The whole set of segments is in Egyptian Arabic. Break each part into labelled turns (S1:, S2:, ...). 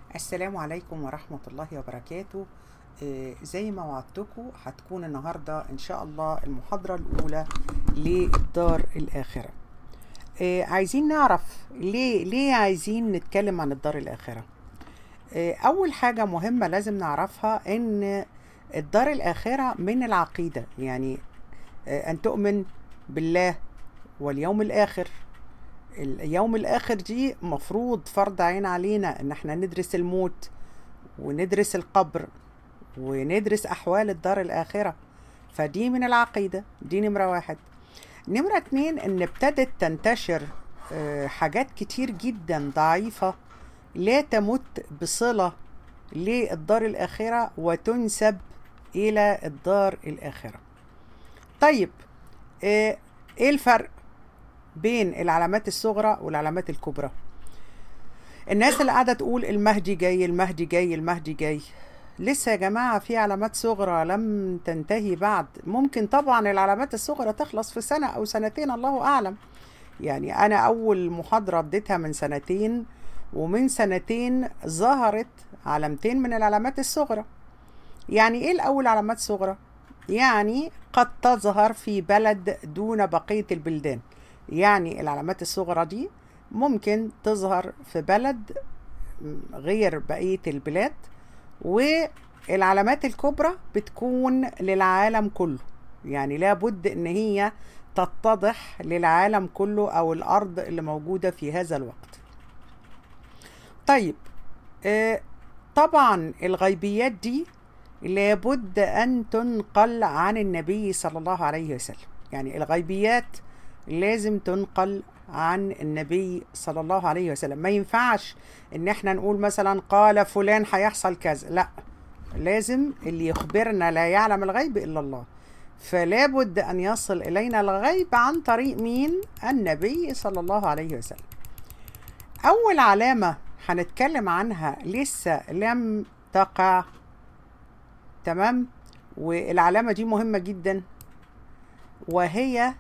S1: السلام عليكم ورحمة الله وبركاته آه، زي ما وعدتكم هتكون النهاردة إن شاء الله المحاضرة الأولى للدار الآخرة آه، عايزين نعرف ليه ليه عايزين نتكلم عن الدار الآخرة آه، أول حاجة مهمة لازم نعرفها إن الدار الآخرة من العقيدة يعني آه، أن تؤمن بالله واليوم الآخر اليوم الآخر دي مفروض فرض عين علينا إن احنا ندرس الموت وندرس القبر وندرس أحوال الدار الآخرة فدي من العقيدة دي نمرة واحد نمرة اتنين إن ابتدت تنتشر آه، حاجات كتير جدا ضعيفة لا تمت بصلة للدار الآخرة وتنسب إلى الدار الآخرة طيب آه، إيه الفرق بين العلامات الصغرى والعلامات الكبرى الناس اللي قاعده تقول المهدي جاي المهدي جاي المهدي جاي لسه يا جماعه في علامات صغرى لم تنتهي بعد ممكن طبعا العلامات الصغرى تخلص في سنه او سنتين الله اعلم يعني انا اول محاضره اديتها من سنتين ومن سنتين ظهرت علامتين من العلامات الصغرى يعني ايه الاول علامات صغرى يعني قد تظهر في بلد دون بقيه البلدان يعني العلامات الصغرى دي ممكن تظهر في بلد غير بقية البلاد والعلامات الكبرى بتكون للعالم كله يعني لابد ان هي تتضح للعالم كله او الارض اللي موجودة في هذا الوقت طيب آه، طبعا الغيبيات دي لابد ان تنقل عن النبي صلى الله عليه وسلم يعني الغيبيات لازم تنقل عن النبي صلى الله عليه وسلم ما ينفعش ان احنا نقول مثلا قال فلان هيحصل كذا لا لازم اللي يخبرنا لا يعلم الغيب الا الله فلا بد ان يصل الينا الغيب عن طريق مين النبي صلى الله عليه وسلم اول علامه هنتكلم عنها لسه لم تقع تمام والعلامه دي مهمه جدا وهي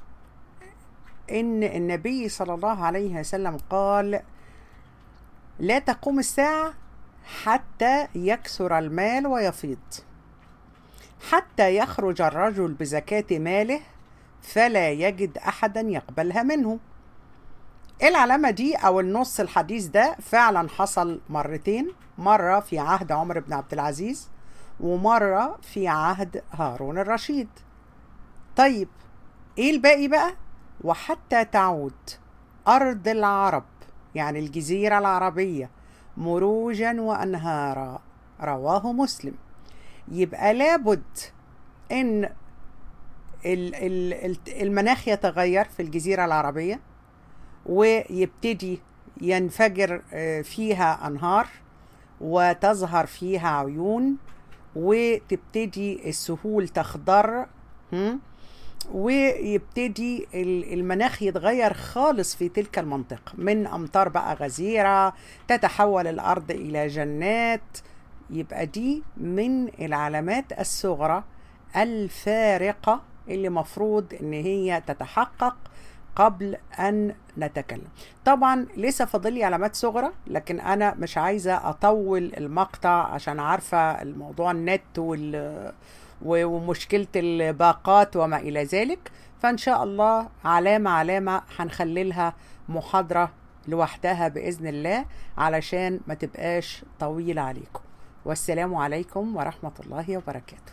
S1: ان النبي صلى الله عليه وسلم قال لا تقوم الساعه حتى يكثر المال ويفيض حتى يخرج الرجل بزكاه ماله فلا يجد احدا يقبلها منه العلامه دي او النص الحديث ده فعلا حصل مرتين مره في عهد عمر بن عبد العزيز ومره في عهد هارون الرشيد طيب ايه الباقي بقى وحتى تعود أرض العرب يعني الجزيرة العربية مروجا وأنهارا رواه مسلم يبقى لابد إن ال- ال- ال- المناخ يتغير في الجزيرة العربية ويبتدي ينفجر آه، فيها أنهار وتظهر فيها عيون وتبتدي السهول تخضر هم؟ ويبتدي ال- المناخ يتغير خالص في تلك المنطقة من أمطار بقى غزيرة تتحول الأرض إلى جنات يبقى دي من العلامات الصغرى الفارقة اللي مفروض إن هي تتحقق قبل أن نتكلم طبعا لسه فاضل لي علامات صغرى لكن أنا مش عايزة أطول المقطع عشان عارفة الموضوع النت وال و- ومشكلة الباقات وما إلى ذلك فإن شاء الله علامة علامة هنخللها محاضرة لوحدها بإذن الله علشان ما تبقاش طويلة عليكم والسلام عليكم ورحمة الله وبركاته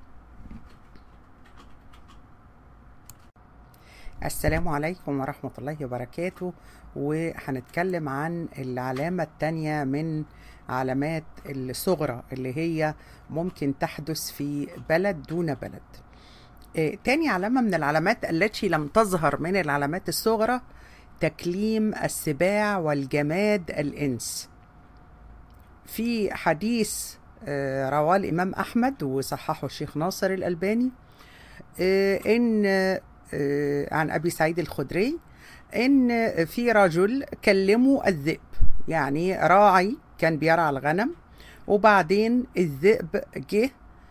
S1: السلام عليكم ورحمة الله وبركاته وهنتكلم عن العلامة التانية من علامات الصغرى اللي هي ممكن تحدث في بلد دون بلد آه، تاني علامة من العلامات التي لم تظهر من العلامات الصغرى تكليم السباع والجماد الإنس في حديث آه، رواه الإمام أحمد وصححه الشيخ ناصر الألباني آه، إن آه، عن أبي سعيد الخدري إن في رجل كلمه الذئب يعني راعي كان بيرعى الغنم وبعدين الذئب جه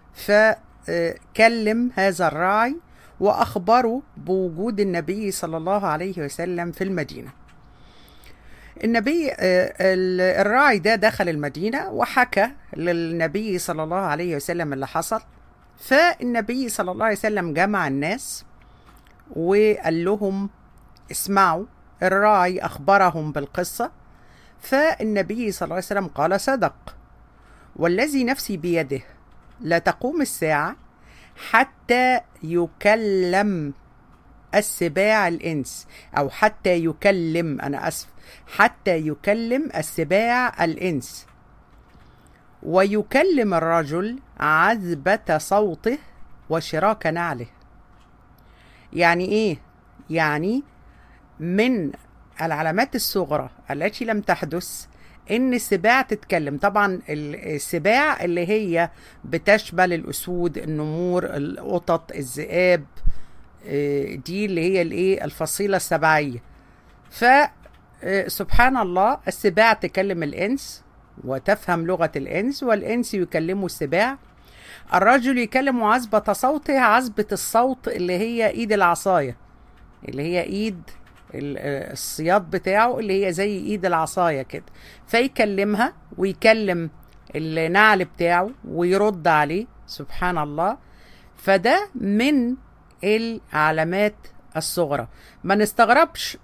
S1: فكلم هذا الراعي وأخبره بوجود النبي صلى الله عليه وسلم في المدينة النبي آه، ال- الراعي ده دخل المدينة وحكى للنبي صلى الله عليه وسلم اللي حصل فالنبي صلى الله عليه وسلم جمع الناس وقال لهم اسمعوا الراعي أخبرهم بالقصة فالنبي صلى الله عليه وسلم قال صدق والذي نفسي بيده لا تقوم الساعة حتى يكلم السباع الإنس أو حتى يكلم أنا أسف حتى يكلم السباع الإنس ويكلم الرجل عذبة صوته وشراك نعله يعني إيه؟ يعني من العلامات الصغرى التي لم تحدث ان السباع تتكلم طبعا ال- السباع اللي هي بتشمل الاسود النمور القطط الذئاب آه، دي اللي هي الايه الفصيله السبعيه ف آه، سبحان الله السباع تكلم الانس وتفهم لغه الانس والانس يكلموا السباع الرجل يكلم عزبة صوته عزبة الصوت اللي هي ايد العصاية اللي هي ايد ال- آه، الصياد بتاعه اللي هي زي ايد العصاية كده فيكلمها ويكلم النعل بتاعه ويرد عليه سبحان الله فده من العلامات الصغرى ما نستغربش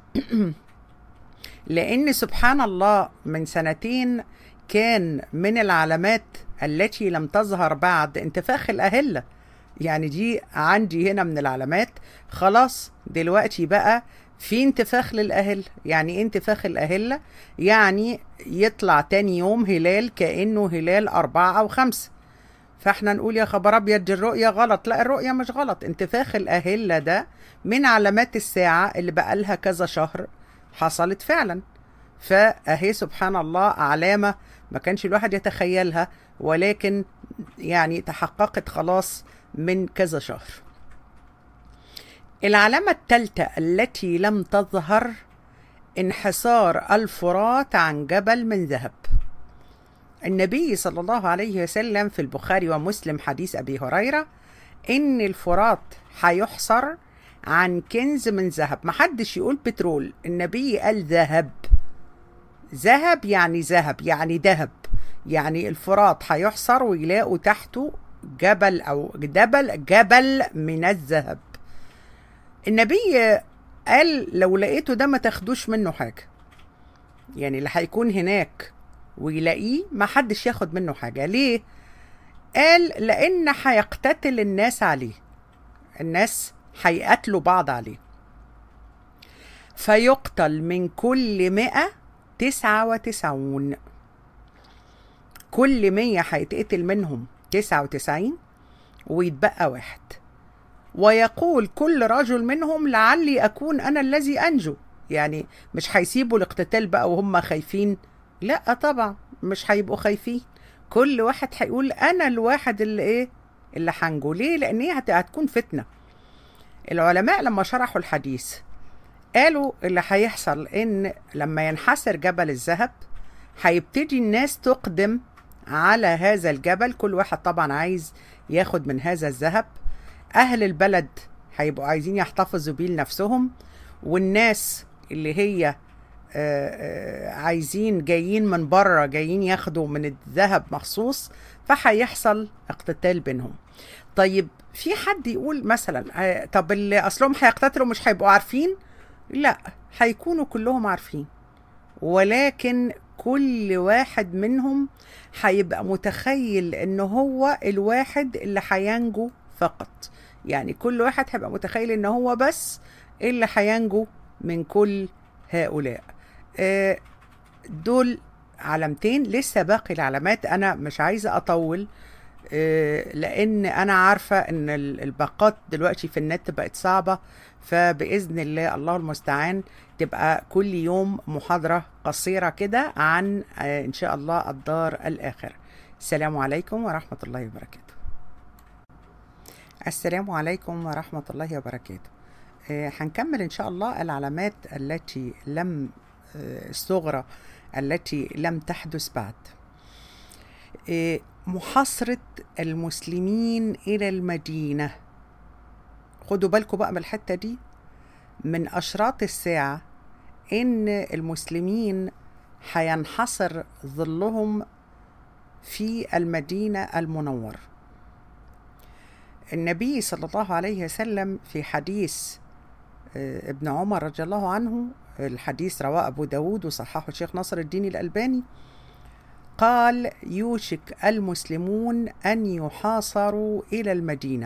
S1: لان سبحان الله من سنتين كان من العلامات التي لم تظهر بعد انتفاخ الأهلة يعني دي عندي هنا من العلامات خلاص دلوقتي بقى في انتفاخ للأهلة يعني إيه انتفاخ الأهلة يعني يطلع تاني يوم هلال كأنه هلال أربعة أو خمسة فاحنا نقول يا خبر ابيض دي الرؤيه غلط لا الرؤيه مش غلط انتفاخ الاهله ده من علامات الساعه اللي بقالها كذا شهر حصلت فعلا فاهي سبحان الله علامه ما كانش الواحد يتخيلها ولكن يعني تحققت خلاص من كذا شهر العلامه الثالثه التي لم تظهر انحسار الفرات عن جبل من ذهب النبي صلى الله عليه وسلم في البخاري ومسلم حديث أبي هريرة إن الفرات هيحصر عن كنز من ذهب محدش يقول بترول النبي قال ذهب ذهب يعني ذهب يعني ذهب يعني الفرات هيحصر ويلاقوا تحته جبل أو جبل جبل من الذهب النبي قال لو لقيته ده ما تاخدوش منه حاجة يعني اللي هيكون هناك ويلاقيه ما حدش ياخد منه حاجة ليه؟ قال لأن هيقتتل الناس عليه الناس هيقتلوا بعض عليه فيقتل من كل مئة تسعة وتسعون كل مية هيتقتل منهم تسعة وتسعين ويتبقى واحد ويقول كل رجل منهم لعلي أكون أنا الذي أنجو يعني مش هيسيبوا الاقتتال بقى وهم خايفين لا طبعا مش هيبقوا خايفين كل واحد هيقول انا الواحد اللي ايه اللي هنجو ليه لان هي هت- هتكون فتنه العلماء لما شرحوا الحديث قالوا اللي هيحصل ان لما ينحسر جبل الذهب هيبتدي الناس تقدم على هذا الجبل كل واحد طبعا عايز ياخد من هذا الذهب اهل البلد هيبقوا عايزين يحتفظوا بيه لنفسهم والناس اللي هي آه، آه، عايزين جايين من بره جايين ياخدوا من الذهب مخصوص فهيحصل اقتتال بينهم طيب في حد يقول مثلا آه، طب اللي اصلهم هيقتتلوا مش هيبقوا عارفين لا هيكونوا كلهم عارفين ولكن كل واحد منهم هيبقى متخيل ان هو الواحد اللي هينجو فقط يعني كل واحد هيبقى متخيل ان هو بس اللي هينجو من كل هؤلاء آه، دول علامتين لسه باقي العلامات انا مش عايزه اطول آه، لان انا عارفه ان ال- الباقات دلوقتي في النت بقت صعبه فباذن الله الله المستعان تبقى كل يوم محاضره قصيره كده عن آه، ان شاء الله الدار الاخره السلام عليكم ورحمه الله وبركاته السلام عليكم ورحمه الله وبركاته آه، هنكمل ان شاء الله العلامات التي لم آه، الصغرى التي لم تحدث بعد آه، محاصرة المسلمين إلى المدينة خدوا بالكم بقى من الحتة دي من أشراط الساعة إن المسلمين هينحصر ظلهم في المدينة المنورة النبي صلى الله عليه وسلم في حديث آه، ابن عمر رضي الله عنه الحديث رواه أبو داود وصححه الشيخ ناصر الدين الألباني قال يوشك المسلمون أن يحاصروا إلى المدينة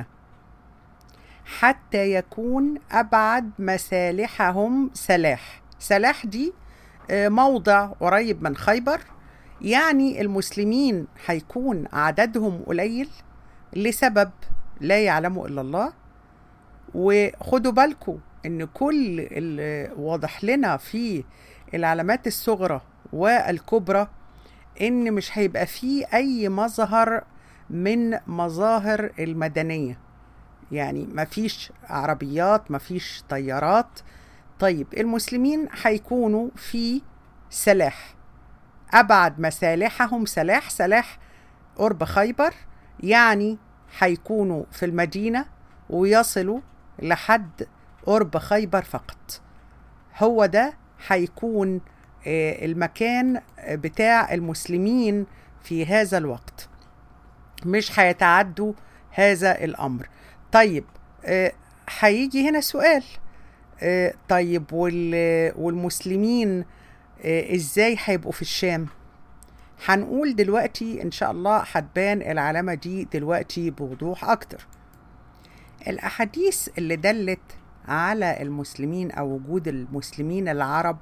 S1: حتى يكون أبعد مسالحهم سلاح سلاح دي آه، موضع قريب من خيبر يعني المسلمين هيكون عددهم قليل لسبب لا يعلمه إلا الله وخدوا بالكم ان كل اللي واضح لنا في العلامات الصغرى والكبرى ان مش هيبقى فيه اي مظهر من مظاهر المدنيه يعني مفيش عربيات مفيش طيارات طيب المسلمين هيكونوا في سلاح ابعد مسالحهم سلاح سلاح قرب خيبر يعني هيكونوا في المدينه ويصلوا لحد قرب خيبر فقط هو ده هيكون آه، المكان بتاع المسلمين في هذا الوقت مش هيتعدوا هذا الامر طيب آه، هيجي هنا سؤال آه، طيب وال- والمسلمين آه، ازاي هيبقوا في الشام هنقول دلوقتي ان شاء الله هتبان العلامه دي دلوقتي بوضوح اكتر الاحاديث اللي دلت على المسلمين او وجود المسلمين العرب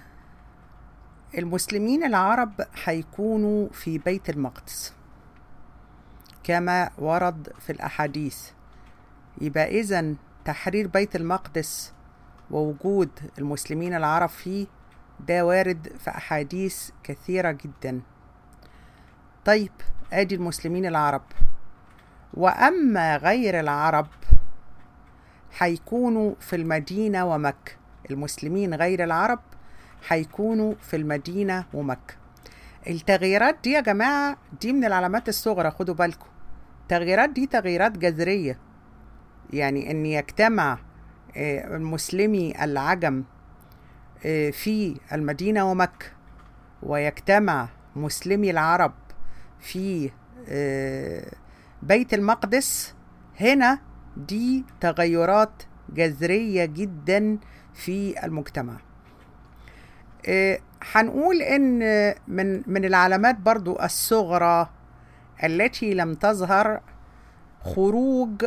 S1: المسلمين العرب هيكونوا في بيت المقدس كما ورد في الاحاديث يبقى اذا تحرير بيت المقدس ووجود المسلمين العرب فيه ده وارد في احاديث كثيره جدا طيب ادي المسلمين العرب واما غير العرب هيكونوا في المدينه ومكه المسلمين غير العرب هيكونوا في المدينه ومكه التغييرات دي يا جماعه دي من العلامات الصغرى خدوا بالكم التغييرات دي تغييرات جذريه يعني ان يجتمع آه، المسلمي العجم آه، في المدينه ومكه ويجتمع مسلمي العرب في آه، بيت المقدس هنا دي تغيرات جذريه جدا في المجتمع آه، هنقول ان من من العلامات برضو الصغرى التي لم تظهر خروج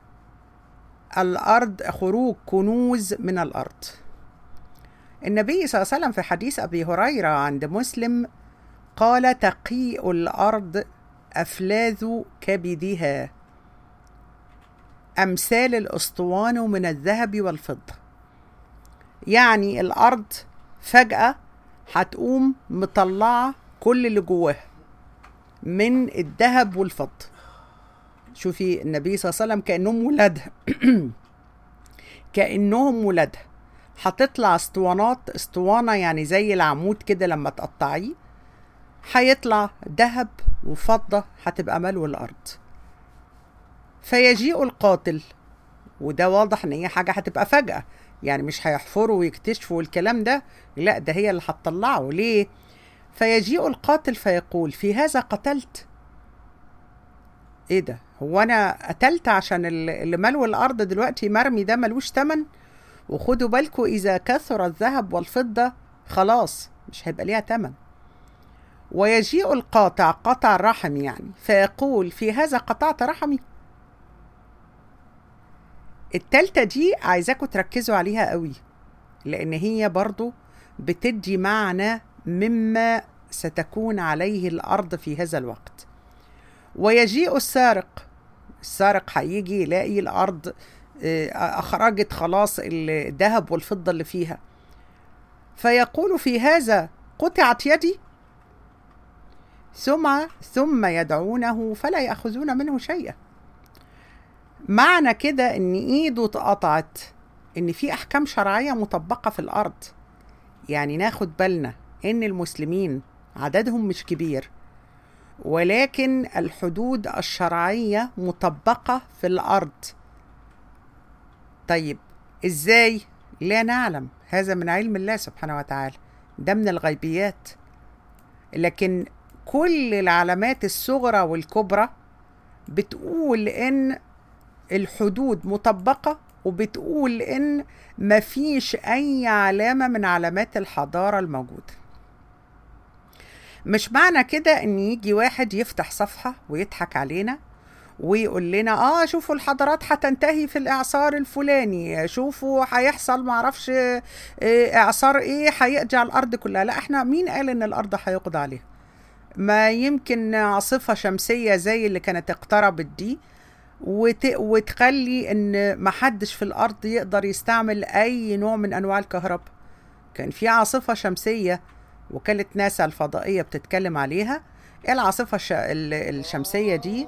S1: الارض خروج كنوز من الارض النبي صلى الله عليه وسلم في حديث ابي هريره عند مسلم قال تقيء الارض افلاذ كبدها امثال الاسطوان من الذهب والفضه يعني الارض فجاه هتقوم مطلعه كل اللي جواها من الذهب والفضه شوفي النبي صلى الله عليه وسلم كانهم ولادها كانهم ولادها هتطلع اسطوانات اسطوانه يعني زي العمود كده لما تقطعيه هيطلع ذهب وفضه هتبقى ملو الارض فيجيء القاتل وده واضح ان هي حاجه هتبقى فجاه يعني مش هيحفروا ويكتشفوا الكلام ده لا ده هي اللي هتطلعه ليه فيجيء القاتل فيقول في هذا قتلت ايه ده هو انا قتلت عشان ال- اللي ملو الارض دلوقتي مرمي ده ملوش تمن وخدوا بالكم اذا كثر الذهب والفضه خلاص مش هيبقى ليها تمن ويجيء القاطع قطع الرحم يعني فيقول في هذا قطعت رحمي التالتة دي عايزاكم تركزوا عليها قوي لان هي برضو بتدي معنى مما ستكون عليه الارض في هذا الوقت ويجيء السارق السارق هيجي يلاقي الارض آه، اخرجت خلاص الذهب والفضه اللي فيها فيقول في هذا قطعت يدي ثم ثم يدعونه فلا ياخذون منه شيئا معنى كده ان ايده اتقطعت ان في احكام شرعيه مطبقه في الارض يعني ناخد بالنا ان المسلمين عددهم مش كبير ولكن الحدود الشرعيه مطبقه في الارض طيب ازاي لا نعلم هذا من علم الله سبحانه وتعالى ده من الغيبيات لكن كل العلامات الصغرى والكبرى بتقول ان الحدود مطبقة وبتقول ان مفيش اي علامة من علامات الحضارة الموجودة مش معنى كده ان يجي واحد يفتح صفحة ويضحك علينا ويقول لنا اه شوفوا الحضارات هتنتهي في الاعصار الفلاني شوفوا هيحصل معرفش آه، اعصار ايه هيقضي على الارض كلها لا احنا مين قال ان الارض هيقضى عليها ما يمكن عاصفة شمسية زي اللي كانت اقتربت دي وت... وتخلي ان محدش في الارض يقدر يستعمل اي نوع من انواع الكهرباء كان في عاصفة شمسية وكالة ناسا الفضائية بتتكلم عليها العاصفة الش... ال- الشمسية دي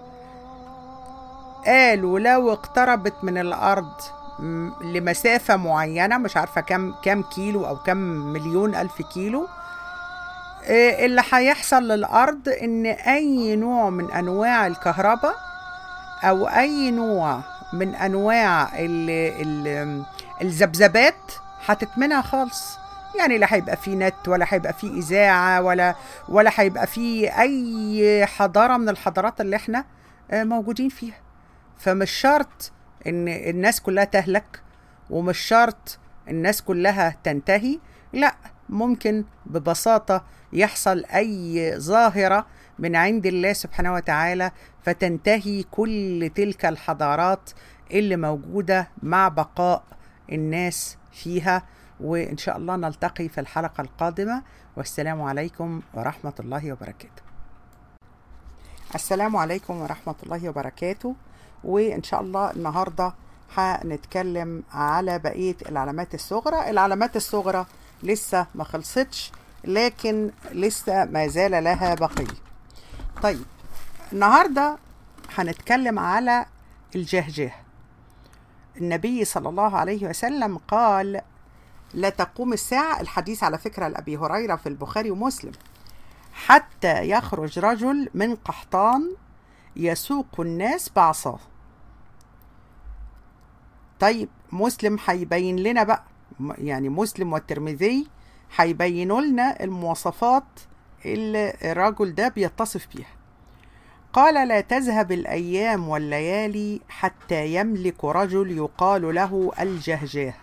S1: قالوا لو اقتربت من الارض م- لمسافة معينة مش عارفة كم كم كيلو او كم مليون الف كيلو آه، اللي هيحصل للارض ان اي نوع من انواع الكهرباء او اي نوع من انواع ال ال الذبذبات هتتمنع خالص يعني لا هيبقى في نت ولا هيبقى في اذاعه ولا ولا هيبقى في اي حضاره من الحضارات اللي احنا آه، موجودين فيها فمش شرط ان الناس كلها تهلك ومش شرط الناس كلها تنتهي لا ممكن ببساطة يحصل أي ظاهرة من عند الله سبحانه وتعالى فتنتهي كل تلك الحضارات اللي موجودة مع بقاء الناس فيها وإن شاء الله نلتقي في الحلقة القادمة والسلام عليكم ورحمة الله وبركاته السلام عليكم ورحمة الله وبركاته وإن شاء الله النهاردة هنتكلم على بقية العلامات الصغرى العلامات الصغرى لسه ما خلصتش لكن لسه ما زال لها بقية طيب النهاردة هنتكلم على الجهجه النبي صلى الله عليه وسلم قال لا تقوم الساعة الحديث على فكرة لأبي هريرة في البخاري ومسلم حتى يخرج رجل من قحطان يسوق الناس بعصاه طيب مسلم هيبين لنا بقى م- يعني مسلم والترمذي هيبينوا لنا المواصفات اللي الرجل ده بيتصف بيها قال لا تذهب الأيام والليالي حتى يملك رجل يقال له الجهجاه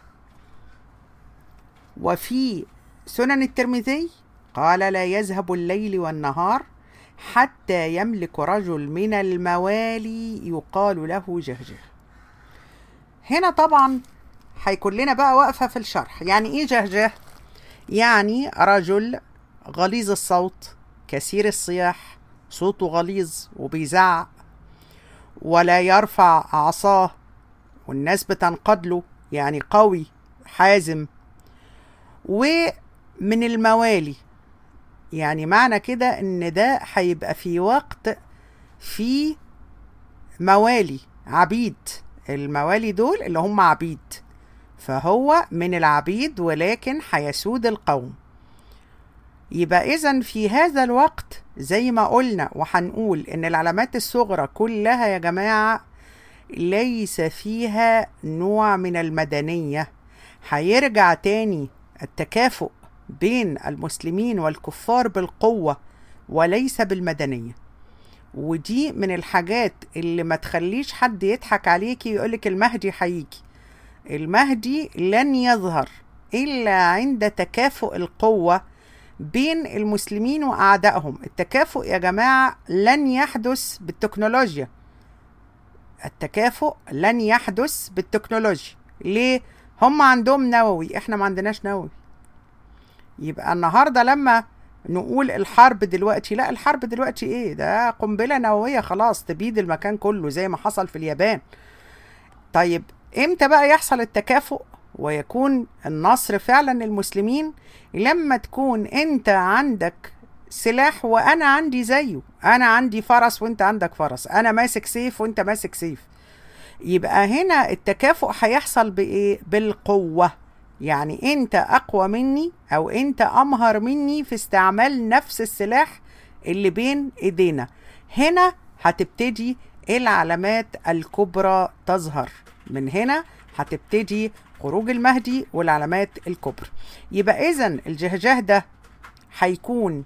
S1: وفي سنن الترمذي قال لا يذهب الليل والنهار حتى يملك رجل من الموالي يقال له جهجه هنا طبعا هيكون لنا بقى واقفة في الشرح يعني ايه جهجه يعني رجل غليظ الصوت كثير الصياح صوته غليظ وبيزعق ولا يرفع عصاه والناس بتنقاد له يعني قوي حازم ومن الموالي يعني معنى كده ان ده هيبقى في وقت في موالي عبيد الموالي دول اللي هم عبيد فهو من العبيد ولكن هيسود القوم يبقى اذا في هذا الوقت زي ما قلنا وهنقول ان العلامات الصغرى كلها يا جماعه ليس فيها نوع من المدنيه هيرجع تاني التكافؤ بين المسلمين والكفار بالقوه وليس بالمدنيه ودي من الحاجات اللي ما تخليش حد يضحك عليكي ويقولك المهدي هيجي المهدي لن يظهر الا عند تكافؤ القوه بين المسلمين واعدائهم التكافؤ يا جماعه لن يحدث بالتكنولوجيا التكافؤ لن يحدث بالتكنولوجيا ليه هم عندهم نووي احنا ما عندناش نووي يبقى النهارده لما نقول الحرب دلوقتي لا الحرب دلوقتي ايه ده قنبله نوويه خلاص تبيد المكان كله زي ما حصل في اليابان طيب امتى بقى يحصل التكافؤ ويكون النصر فعلا للمسلمين لما تكون انت عندك سلاح وانا عندي زيه انا عندي فرس وانت عندك فرس انا ماسك سيف وانت ماسك سيف يبقى هنا التكافؤ هيحصل بايه بالقوه يعني انت اقوى مني او انت امهر مني في استعمال نفس السلاح اللي بين ايدينا هنا هتبتدي العلامات الكبرى تظهر من هنا هتبتدي خروج المهدي والعلامات الكبرى يبقى اذا الجهجاه ده هيكون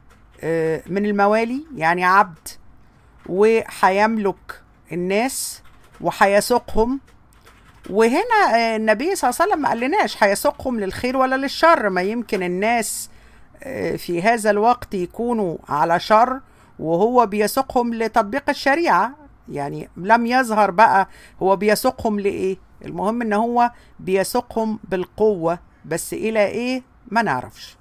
S1: آه، من الموالي يعني عبد وهيملك الناس وهيسوقهم وهنا آه، النبي صلى الله عليه وسلم ما قالناش هيسوقهم للخير ولا للشر ما يمكن الناس آه، في هذا الوقت يكونوا على شر وهو بيسوقهم لتطبيق الشريعة يعني لم يظهر بقى هو بيسوقهم لإيه المهم ان هو بيسوقهم بالقوة بس إلى إيه ما نعرفش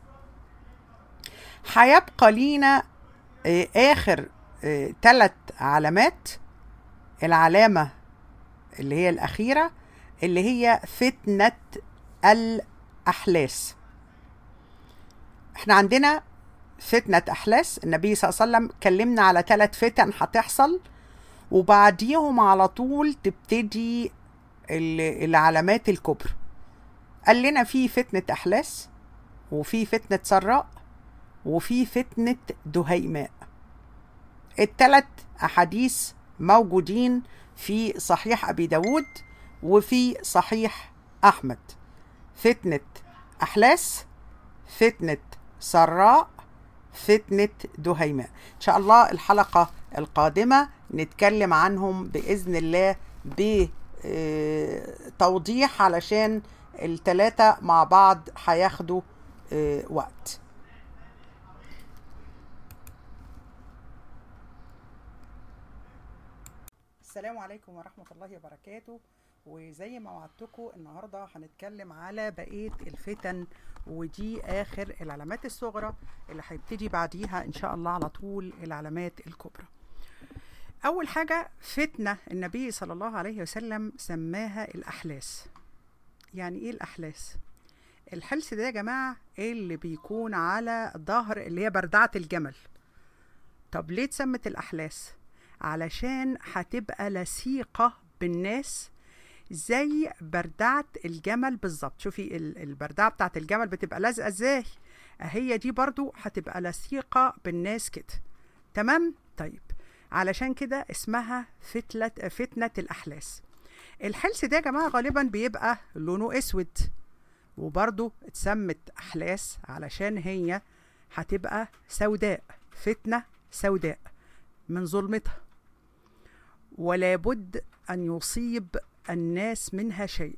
S1: هيبقى لينا آه، آخر ثلاث علامات العلامة اللي هي الأخيرة اللي هي فتنة الأحلاس احنا عندنا فتنة أحلاس النبي صلى الله عليه وسلم كلمنا على ثلاث فتن هتحصل وبعديهم على طول تبتدي ال- العلامات الكبرى قال لنا في فتنة أحلاس وفي فتنة سراء وفي فتنة دهيماء الثلاث أحاديث موجودين في صحيح أبي داود وفي صحيح أحمد فتنة أحلاس فتنة سراء فتنة دهيماء إن شاء الله الحلقة القادمة نتكلم عنهم بإذن الله بتوضيح علشان التلاتة مع بعض هياخدوا آه، وقت السلام عليكم ورحمة الله وبركاته وزي ما وعدتكم النهاردة هنتكلم على بقية الفتن ودي آخر العلامات الصغرى اللي هيبتدي بعديها إن شاء الله على طول العلامات الكبرى أول حاجة فتنة النبي صلى الله عليه وسلم سماها الأحلاس يعني إيه الأحلاس؟ الحلس ده يا جماعة اللي بيكون على ظهر اللي هي بردعة الجمل طب ليه اتسمت الأحلاس؟ علشان هتبقى لصيقة بالناس زي بردعة الجمل بالظبط شوفي ال- البردعة بتاعت الجمل بتبقى لازقة ازاي هي دي برضو هتبقى لصيقة بالناس كده تمام طيب علشان كده اسمها فتلة فتنة الأحلاس الحلس ده يا جماعة غالبا بيبقى لونه اسود وبرضو اتسمت أحلاس علشان هي هتبقى سوداء فتنة سوداء من ظلمتها ولا بد أن يصيب الناس منها شيء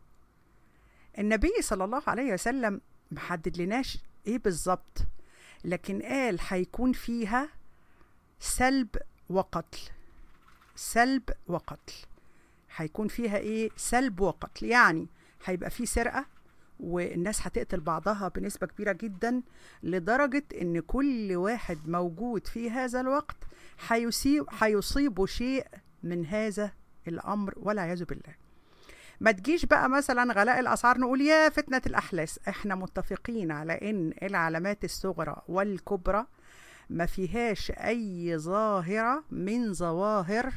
S1: النبي صلى الله عليه وسلم محدد لناش ايه بالظبط لكن قال هيكون فيها سلب وقتل سلب وقتل هيكون فيها ايه سلب وقتل يعني هيبقى في سرقة والناس هتقتل بعضها بنسبة كبيرة جدا لدرجة ان كل واحد موجود في هذا الوقت هيصيب هيصيبه شيء من هذا الامر والعياذ بالله ما تجيش بقى مثلا غلاء الاسعار نقول يا فتنه الاحلاس احنا متفقين على ان العلامات الصغرى والكبرى ما فيهاش اي ظاهره من ظواهر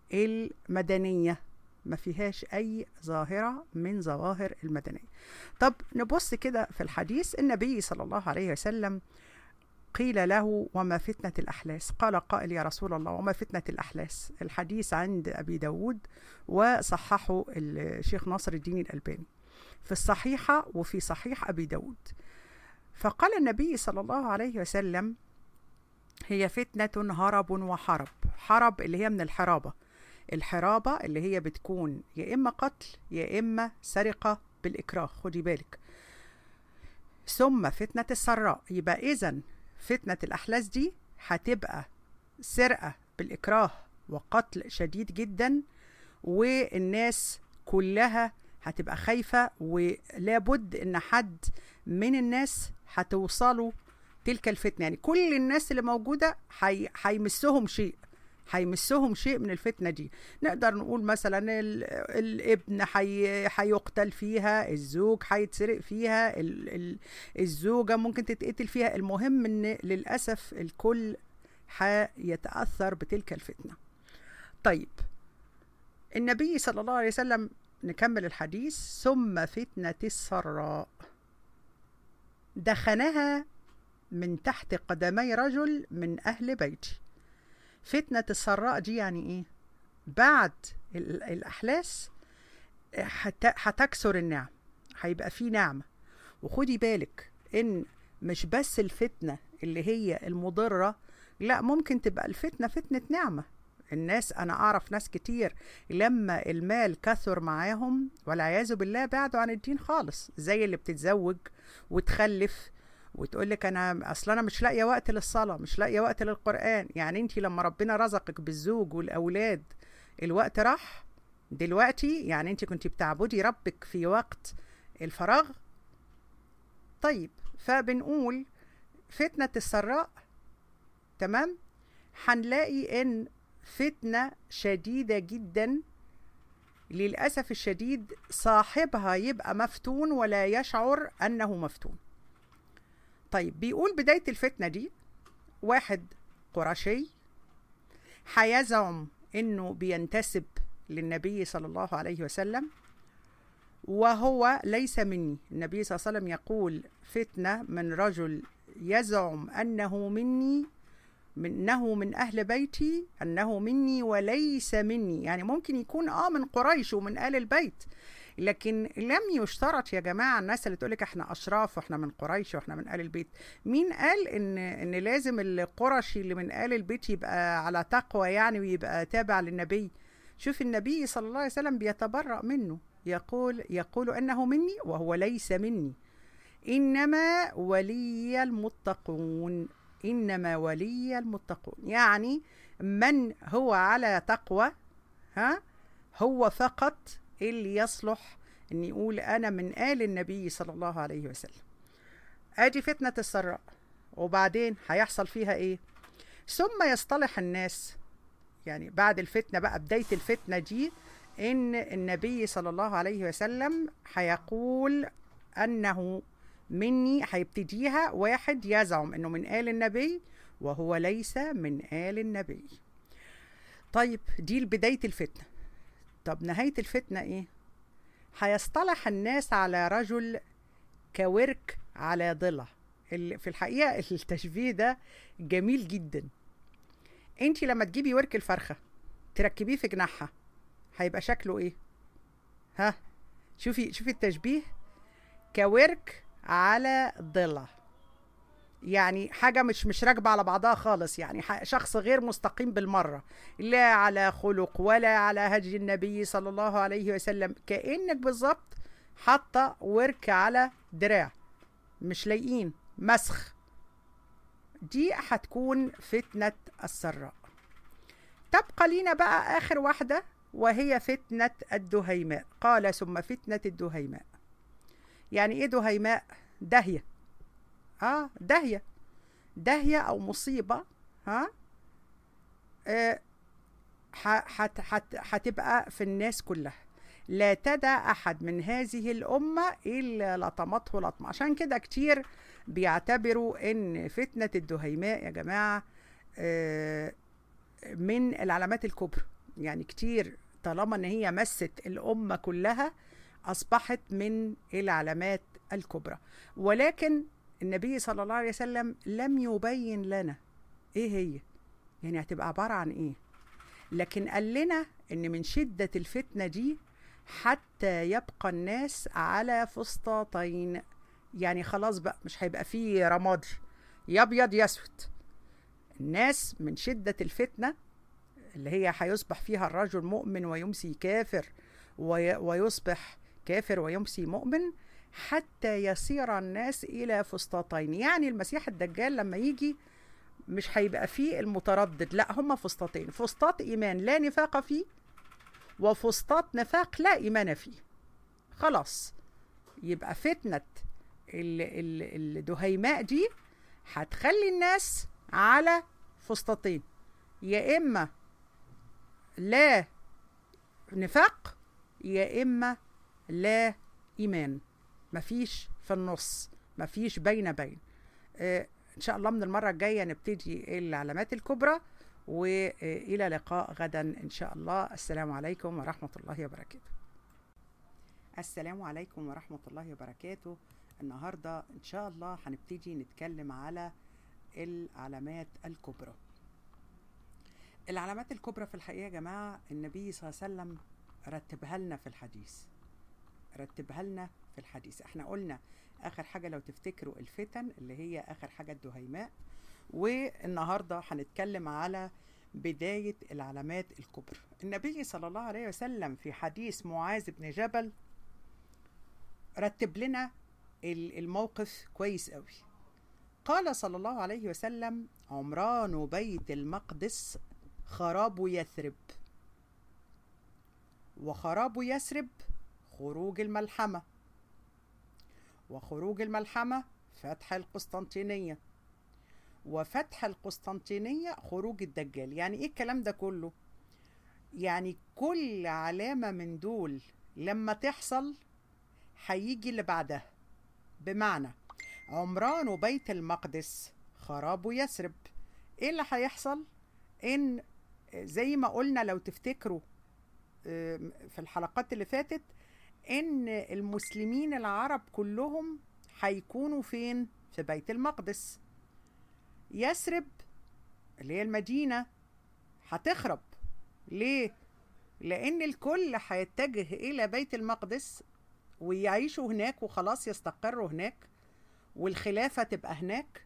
S1: المدنيه ما فيهاش اي ظاهره من ظواهر المدنيه طب نبص كده في الحديث النبي صلى الله عليه وسلم قيل له وما فتنة الأحلاس قال قائل يا رسول الله وما فتنة الأحلاس الحديث عند أبي داود وصححه الشيخ ناصر الدين الألباني في الصحيحة وفي صحيح أبي داود فقال النبي صلى الله عليه وسلم هي فتنة هرب وحرب حرب اللي هي من الحرابة الحرابة اللي هي بتكون يا إما قتل يا إما سرقة بالإكراه خدي بالك ثم فتنة السراء يبقى إذا فتنة الأحلاس دي هتبقى سرقة بالإكراه وقتل شديد جدا والناس كلها هتبقى خايفة ولابد إن حد من الناس هتوصلوا تلك الفتنة يعني كل الناس اللي موجودة هي- هيمسهم شيء هيمسهم شيء من الفتنة دي نقدر نقول مثلا ال- الابن حي- هيقتل فيها الزوج هيتسرق فيها ال- ال- الزوجة ممكن تتقتل فيها المهم ان للأسف الكل هيتأثر بتلك الفتنة طيب النبي صلى الله عليه وسلم نكمل الحديث ثم فتنة السراء دخنها من تحت قدمي رجل من أهل بيتي فتنة السراء دي يعني إيه؟ بعد ال- الأحلاس هت- هتكسر النعم هيبقى في نعمة وخدي بالك إن مش بس الفتنة اللي هي المضرة لا ممكن تبقى الفتنة فتنة نعمة الناس أنا أعرف ناس كتير لما المال كثر معاهم والعياذ بالله بعدوا عن الدين خالص زي اللي بتتزوج وتخلف وتقول لك انا اصل انا مش لاقيه وقت للصلاه مش لاقيه وقت للقران يعني انت لما ربنا رزقك بالزوج والاولاد الوقت راح دلوقتي يعني انت كنت بتعبدي ربك في وقت الفراغ طيب فبنقول فتنة السراء تمام هنلاقي ان فتنة شديدة جدا للأسف الشديد صاحبها يبقى مفتون ولا يشعر أنه مفتون طيب بيقول بداية الفتنة دي واحد قرشي هيزعم انه بينتسب للنبي صلى الله عليه وسلم وهو ليس مني النبي صلى الله عليه وسلم يقول فتنة من رجل يزعم أنه مني منه من أهل بيتي أنه مني وليس مني يعني ممكن يكون آه من قريش ومن آل البيت لكن لم يشترط يا جماعة الناس اللي تقولك احنا أشراف واحنا من قريش واحنا من آل البيت مين قال إن إن لازم القرشي اللي من آل البيت يبقى على تقوى يعني ويبقى تابع للنبي شوف النبي صلى الله عليه وسلم بيتبرأ منه يقول يقول أنه مني وهو ليس مني إنما ولي المتقون إنما ولي المتقون يعني من هو على تقوى ها هو فقط اللي يصلح ان يقول انا من آل النبي صلى الله عليه وسلم ادي فتنة السراء وبعدين هيحصل فيها ايه ثم يصطلح الناس يعني بعد الفتنة بقى بداية الفتنة دي ان النبي صلى الله عليه وسلم هيقول انه مني هيبتديها واحد يزعم انه من آل النبي وهو ليس من آل النبي طيب دي بداية الفتنة طب نهاية الفتنة ايه هيصطلح الناس على رجل كورك على ضلع في الحقيقة التشبيه ده جميل جدا انت لما تجيبي ورك الفرخة تركبيه في جناحها هيبقى شكله ايه ها شوفي شوفي التشبيه كورك على ضلع يعني حاجة مش مش راكبة على بعضها خالص يعني شخص غير مستقيم بالمرة لا على خلق ولا على هدي النبي صلى الله عليه وسلم كأنك بالظبط حاطة ورك على دراع مش لايقين مسخ دي هتكون فتنة السراء تبقى لينا بقى آخر واحدة وهي فتنة الدهيماء قال ثم فتنة الدهيماء يعني ايه دهيماء داهية اه داهية داهية او مصيبة ها آه هتبقى في الناس كلها لا تدع احد من هذه الامة الا لطمته لطمة عشان كده كتير بيعتبروا ان فتنة الدهيماء يا جماعة آه من العلامات الكبرى يعني كتير طالما ان هي مست الامة كلها أصبحت من العلامات الكبرى ولكن النبي صلى الله عليه وسلم لم يبين لنا إيه هي يعني هتبقى عبارة عن إيه لكن قال لنا إن من شدة الفتنة دي حتى يبقى الناس على فسطاطين يعني خلاص بقى مش هيبقى فيه رمادي يا ابيض يا اسود الناس من شدة الفتنة اللي هي هيصبح فيها الرجل مؤمن ويمسي كافر ويصبح كافر ويمسي مؤمن حتى يصير الناس إلى فسطاطين يعني المسيح الدجال لما يجي مش هيبقى فيه المتردد لا هما فسطاطين فسطاط إيمان لا نفاق فيه وفسطاط نفاق لا إيمان فيه خلاص يبقى فتنة الدهيماء دي هتخلي الناس على فسطاطين يا إما لا نفاق يا إما لا إيمان مفيش في النص مفيش بين بين آه إن شاء الله من المرة الجاية نبتدي العلامات الكبرى وإلى لقاء غدا إن شاء الله السلام عليكم ورحمة الله وبركاته السلام عليكم ورحمة الله وبركاته النهاردة إن شاء الله هنبتدي نتكلم على العلامات الكبرى العلامات الكبرى في الحقيقة يا جماعة النبي صلى الله عليه وسلم رتبها لنا في الحديث رتبها لنا في الحديث احنا قلنا اخر حاجه لو تفتكروا الفتن اللي هي اخر حاجه الدهيماء والنهارده هنتكلم على بدايه العلامات الكبرى النبي صلى الله عليه وسلم في حديث معاذ بن جبل رتب لنا ال- الموقف كويس قوي قال صلى الله عليه وسلم عمران بيت المقدس خراب يثرب وخراب يثرب خروج الملحمة وخروج الملحمة فتح القسطنطينية وفتح القسطنطينية خروج الدجال يعني ايه الكلام ده كله يعني كل علامة من دول لما تحصل هيجي اللي بعدها بمعنى عمران وبيت المقدس خراب يثرب ايه اللي هيحصل ان زي ما قلنا لو تفتكروا آم، في الحلقات اللي فاتت ان المسلمين العرب كلهم هيكونوا فين في بيت المقدس يثرب اللي هي المدينة هتخرب ليه لان الكل هيتجه الى بيت المقدس ويعيشوا هناك وخلاص يستقروا هناك والخلافة تبقى هناك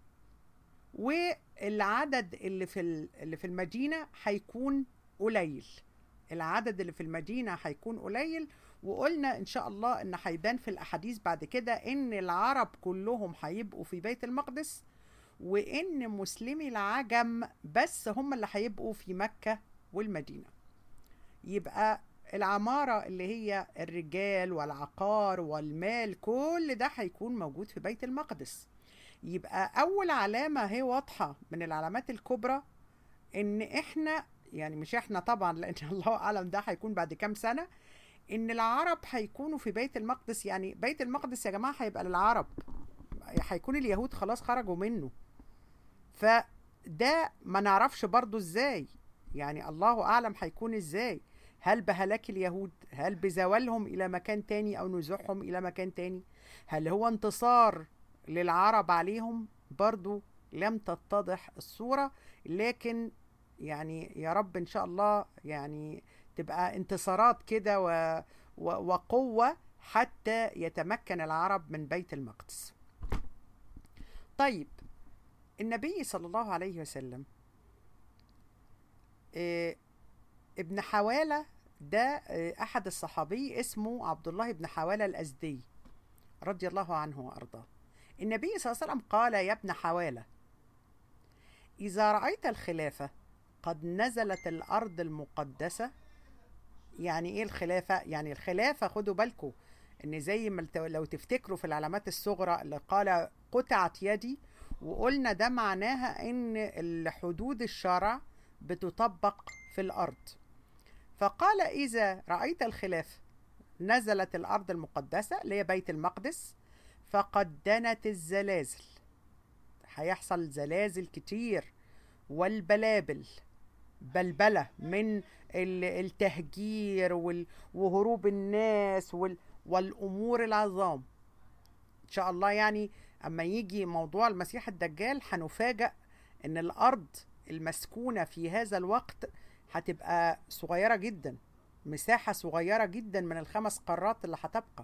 S1: والعدد اللي في ال- اللي في المدينة هيكون قليل العدد اللي في المدينة هيكون قليل وقلنا إن شاء الله إن هيبان في الأحاديث بعد كده إن العرب كلهم هيبقوا في بيت المقدس وإن مسلمي العجم بس هم اللي هيبقوا في مكة والمدينة يبقى العمارة اللي هي الرجال والعقار والمال كل ده هيكون موجود في بيت المقدس يبقى أول علامة هي واضحة من العلامات الكبرى إن إحنا يعني مش إحنا طبعا لأن الله أعلم ده هيكون بعد كام سنة إن العرب هيكونوا في بيت المقدس يعني بيت المقدس يا جماعة هيبقى للعرب هيكون اليهود خلاص خرجوا منه فده ما نعرفش برضو ازاي يعني الله اعلم هيكون ازاي هل بهلاك اليهود هل بزوالهم الى مكان تاني او نزوحهم الى مكان تاني هل هو انتصار للعرب عليهم برضو لم تتضح الصورة لكن يعني يا رب ان شاء الله يعني تبقى انتصارات كده و... و... وقوة حتى يتمكن العرب من بيت المقدس طيب النبي صلى الله عليه وسلم آه، ابن حوالة ده آه، أحد الصحابي اسمه عبد الله بن حوالة الأزدي رضي الله عنه وأرضاه النبي صلى الله عليه وسلم قال يا ابن حوالة إذا رأيت الخلافة قد نزلت الأرض المقدسة يعني إيه الخلافة؟ يعني الخلافة خدوا بالكم إن زي ما الت- لو تفتكروا في العلامات الصغرى اللي قال قطعت يدي وقلنا ده معناها إن الحدود الشرع بتطبق في الأرض فقال إذا رأيت الخلافة نزلت الأرض المقدسة اللي هي بيت المقدس فقد دنت الزلازل هيحصل زلازل كتير والبلابل بلبلة من ال- التهجير وال- وهروب الناس وال- والأمور العظام إن شاء الله يعني أما يجي موضوع المسيح الدجال هنفاجأ إن الأرض المسكونة في هذا الوقت هتبقى صغيرة جدا مساحة صغيرة جدا من الخمس قارات اللي هتبقى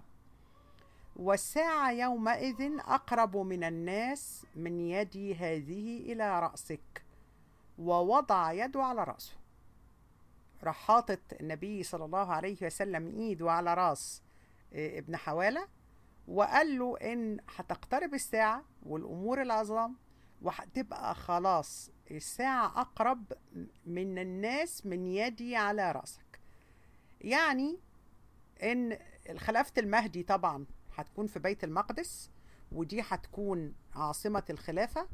S1: والساعة يومئذ أقرب من الناس من يدي هذه إلى رأسك ووضع يده على رأسه راح حاطط النبي صلى الله عليه وسلم ايده على راس إيه، ابن حوالة وقال له ان هتقترب الساعة والامور العظام وهتبقى خلاص الساعة اقرب من الناس من يدي على راسك يعني ان خلافة المهدي طبعا هتكون في بيت المقدس ودي هتكون عاصمة الخلافة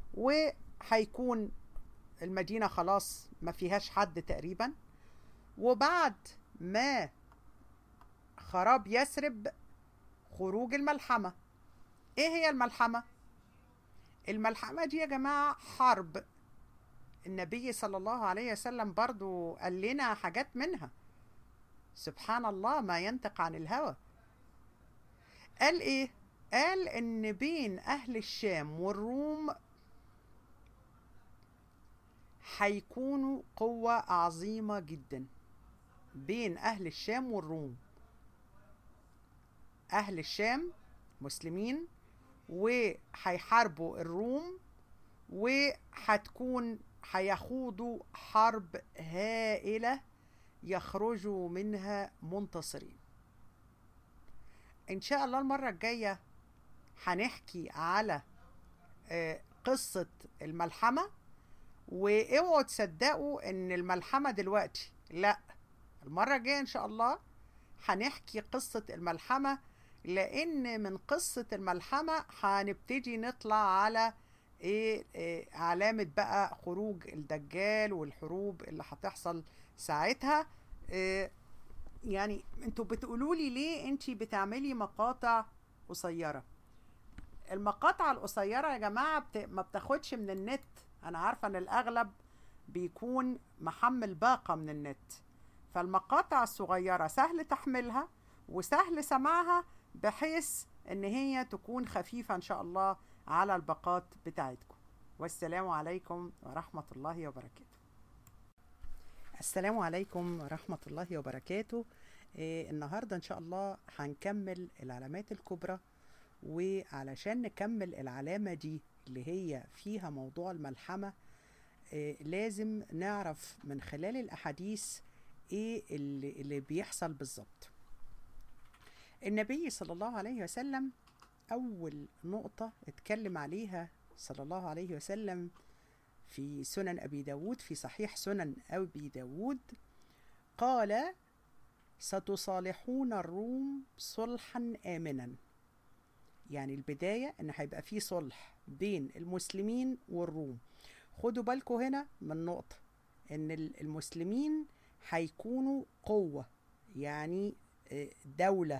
S1: وهيكون المدينة خلاص ما فيهاش حد تقريبا وبعد ما خراب يثرب خروج الملحمة ايه هي الملحمة الملحمة دي يا جماعة حرب النبي صلى الله عليه وسلم برضو قال لنا حاجات منها سبحان الله ما ينطق عن الهوى قال ايه قال ان بين اهل الشام والروم هيكونوا قوة عظيمة جدا بين أهل الشام والروم أهل الشام مسلمين وهيحاربوا الروم وهتكون هيخوضوا حرب هائلة يخرجوا منها منتصرين إن شاء الله المرة الجاية هنحكي على آه، قصة الملحمة واوعوا تصدقوا ان الملحمة دلوقتي لا المرة الجاية ان شاء الله هنحكي قصة الملحمة لان من قصة الملحمة هنبتدي نطلع على ايه, إيه علامة بقى خروج الدجال والحروب اللي هتحصل ساعتها إيه يعني انتوا بتقولوا لي ليه انتي بتعملي مقاطع قصيرة المقاطع القصيرة يا جماعة بت... ما بتاخدش من النت انا عارفة ان الاغلب بيكون محمل باقة من النت فالمقاطع الصغيرة سهل تحملها وسهل سماعها بحيث ان هي تكون خفيفة ان شاء الله على الباقات بتاعتكم والسلام عليكم ورحمة الله وبركاته السلام عليكم ورحمة الله وبركاته إيه النهاردة إن شاء الله هنكمل العلامات الكبرى وعلشان نكمل العلامة دي اللي هي فيها موضوع الملحمة إيه لازم نعرف من خلال الأحاديث إيه اللي, اللي بيحصل بالظبط النبي صلى الله عليه وسلم أول نقطة اتكلم عليها صلى الله عليه وسلم في سنن أبي داود في صحيح سنن أبي داود قال ستصالحون الروم صلحا آمنا يعني البداية إن هيبقى في صلح بين المسلمين والروم خدوا بالكم هنا من نقطة إن المسلمين هيكونوا قوة يعني دولة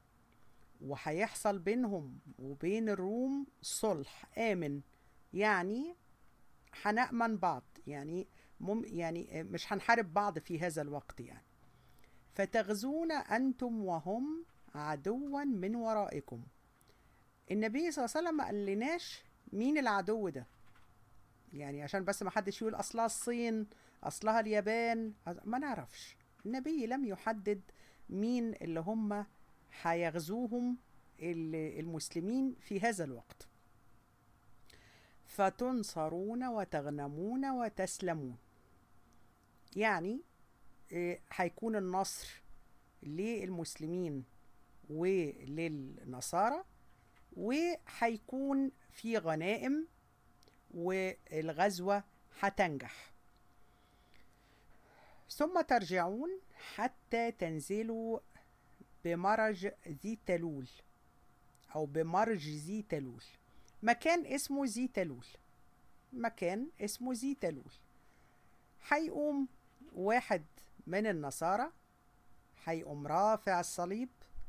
S1: وهيحصل بينهم وبين الروم صلح آمن يعني هنأمن بعض يعني مم يعني مش هنحارب بعض في هذا الوقت يعني فتغزون أنتم وهم عدوا من ورائكم النبي صلى الله عليه وسلم ما قالناش مين العدو ده يعني عشان بس ما حدش يقول أصلها الصين أصلها اليابان ما نعرفش النبي لم يحدد مين اللي هم هيغزوهم المسلمين في هذا الوقت فتنصرون وتغنمون وتسلمون يعني هيكون النصر للمسلمين وللنصارى وهيكون في غنائم والغزوة هتنجح ثم ترجعون حتى تنزلوا بمرج ذي تلول أو بمرج ذي تلول مكان اسمه ذي تلول مكان اسمه ذي تلول هيقوم واحد من النصارى هيقوم رافع الصليب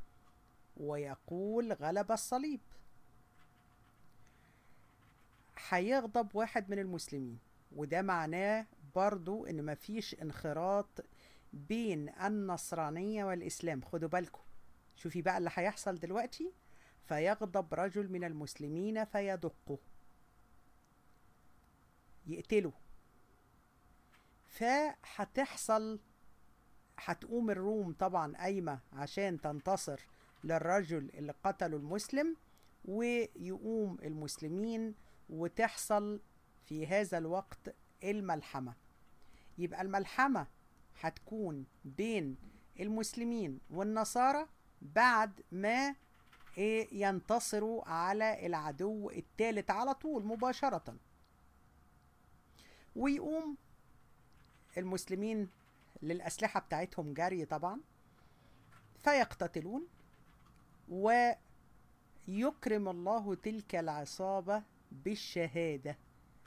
S1: ويقول غلب الصليب هيغضب واحد من المسلمين وده معناه برضو ان مفيش انخراط بين النصرانية والإسلام خدوا بالكم شوفي بقى اللي هيحصل دلوقتي فيغضب رجل من المسلمين فيدقه يقتله فهتحصل هتقوم الروم طبعا قايمة عشان تنتصر للرجل اللي قتله المسلم ويقوم المسلمين وتحصل في هذا الوقت الملحمة يبقى الملحمة هتكون بين المسلمين والنصارى بعد ما ينتصروا على العدو الثالث على طول مباشرة ويقوم المسلمين للأسلحة بتاعتهم جري طبعا فيقتتلون ويكرم الله تلك العصابة بالشهادة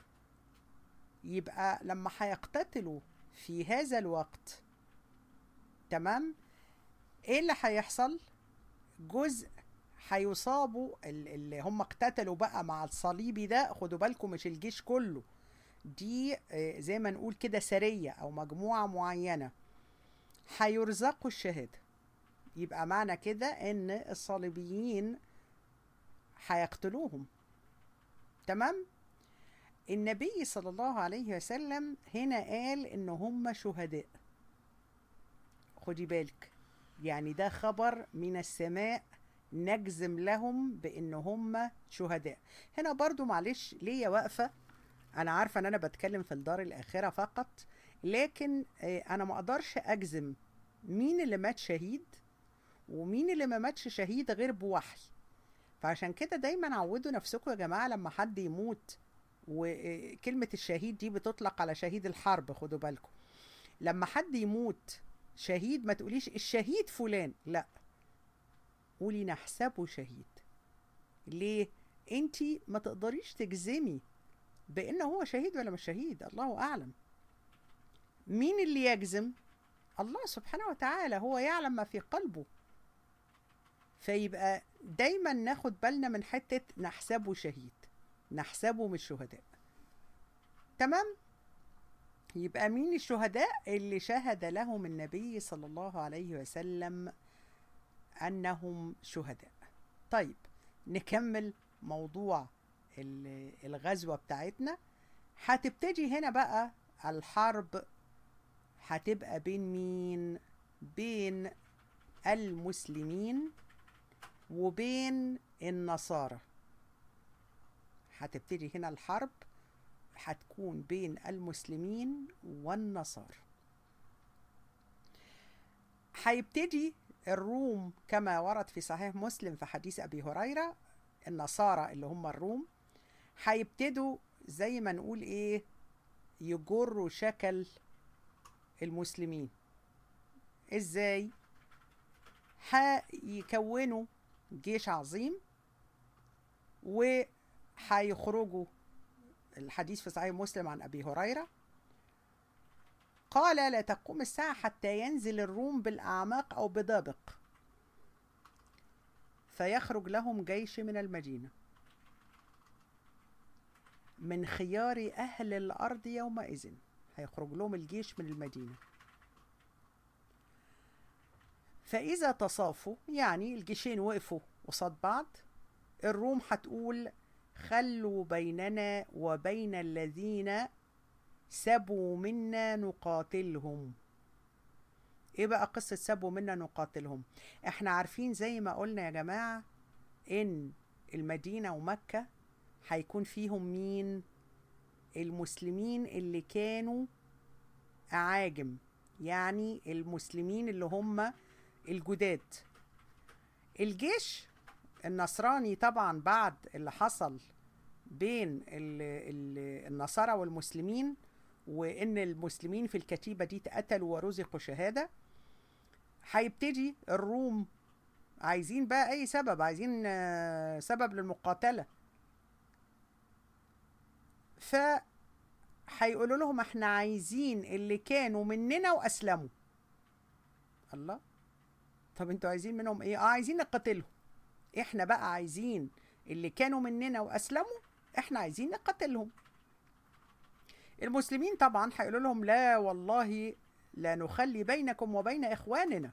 S1: يبقى لما هيقتتلوا في هذا الوقت تمام ايه اللي هيحصل جزء هيصابوا اللي هم اقتتلوا بقى مع الصليبي ده خدوا بالكم مش الجيش كله دي زي ما نقول كده سرية أو مجموعة معينة هيرزقوا الشهادة يبقى معنى كده إن الصليبيين هيقتلوهم تمام النبي صلى الله عليه وسلم هنا قال إن هم شهداء خدي بالك يعني ده خبر من السماء نجزم لهم بان هم شهداء هنا برضو معلش ليا واقفه انا عارفه ان انا بتكلم في الدار الاخره فقط لكن آه، انا ما اقدرش اجزم مين اللي مات شهيد ومين اللي ما ماتش شهيد غير بوحي فعشان كده دايما عودوا نفسكم يا جماعه لما حد يموت وكلمه الشهيد دي بتطلق على شهيد الحرب خدوا بالكم لما حد يموت شهيد ما تقوليش الشهيد فلان لا قولي نحسبه شهيد ليه انت ما تقدريش تجزمي بان هو شهيد ولا مش شهيد الله اعلم مين اللي يجزم الله سبحانه وتعالى هو يعلم ما في قلبه فيبقى دايما ناخد بالنا من حتة نحسبه شهيد نحسبه من الشهداء تمام يبقى مين الشهداء اللي شهد لهم النبي صلى الله عليه وسلم أنهم شهداء طيب نكمل موضوع ال- الغزوة بتاعتنا هتبتدي هنا بقى الحرب هتبقى بين مين بين المسلمين وبين النصارى هتبتدي هنا الحرب هتكون بين المسلمين والنصارى هيبتدي الروم كما ورد في صحيح مسلم في حديث ابي هريره النصارى اللي هم الروم هيبتدوا زي ما نقول ايه يجروا شكل المسلمين ازاي هيكونوا جيش عظيم وهيخرجوا الحديث في صحيح مسلم عن ابي هريره قال لا تقوم الساعه حتى ينزل الروم بالاعماق او بدابق فيخرج لهم جيش من المدينه من خيار اهل الارض يومئذ هيخرج لهم الجيش من المدينه فإذا تصافوا يعني الجيشين وقفوا قصاد بعض الروم هتقول خلوا بيننا وبين الذين سبوا منا نقاتلهم ايه بقى قصة سبوا منا نقاتلهم احنا عارفين زي ما قلنا يا جماعة ان المدينة ومكة هيكون فيهم مين المسلمين اللي كانوا أعاجم يعني المسلمين اللي هم الجداد الجيش النصراني طبعا بعد اللي حصل بين ال ال النصارى والمسلمين وان المسلمين في الكتيبه دي اتقتلوا ورزقوا شهاده هيبتدي الروم عايزين بقى اي سبب عايزين آه، سبب للمقاتله ف هيقولوا لهم احنا عايزين اللي كانوا مننا واسلموا الله طب انتوا عايزين منهم ايه اه عايزين نقتلهم احنا بقى عايزين اللي كانوا مننا واسلموا احنا عايزين نقتلهم المسلمين طبعا هيقولوا لهم لا والله لا نخلي بينكم وبين اخواننا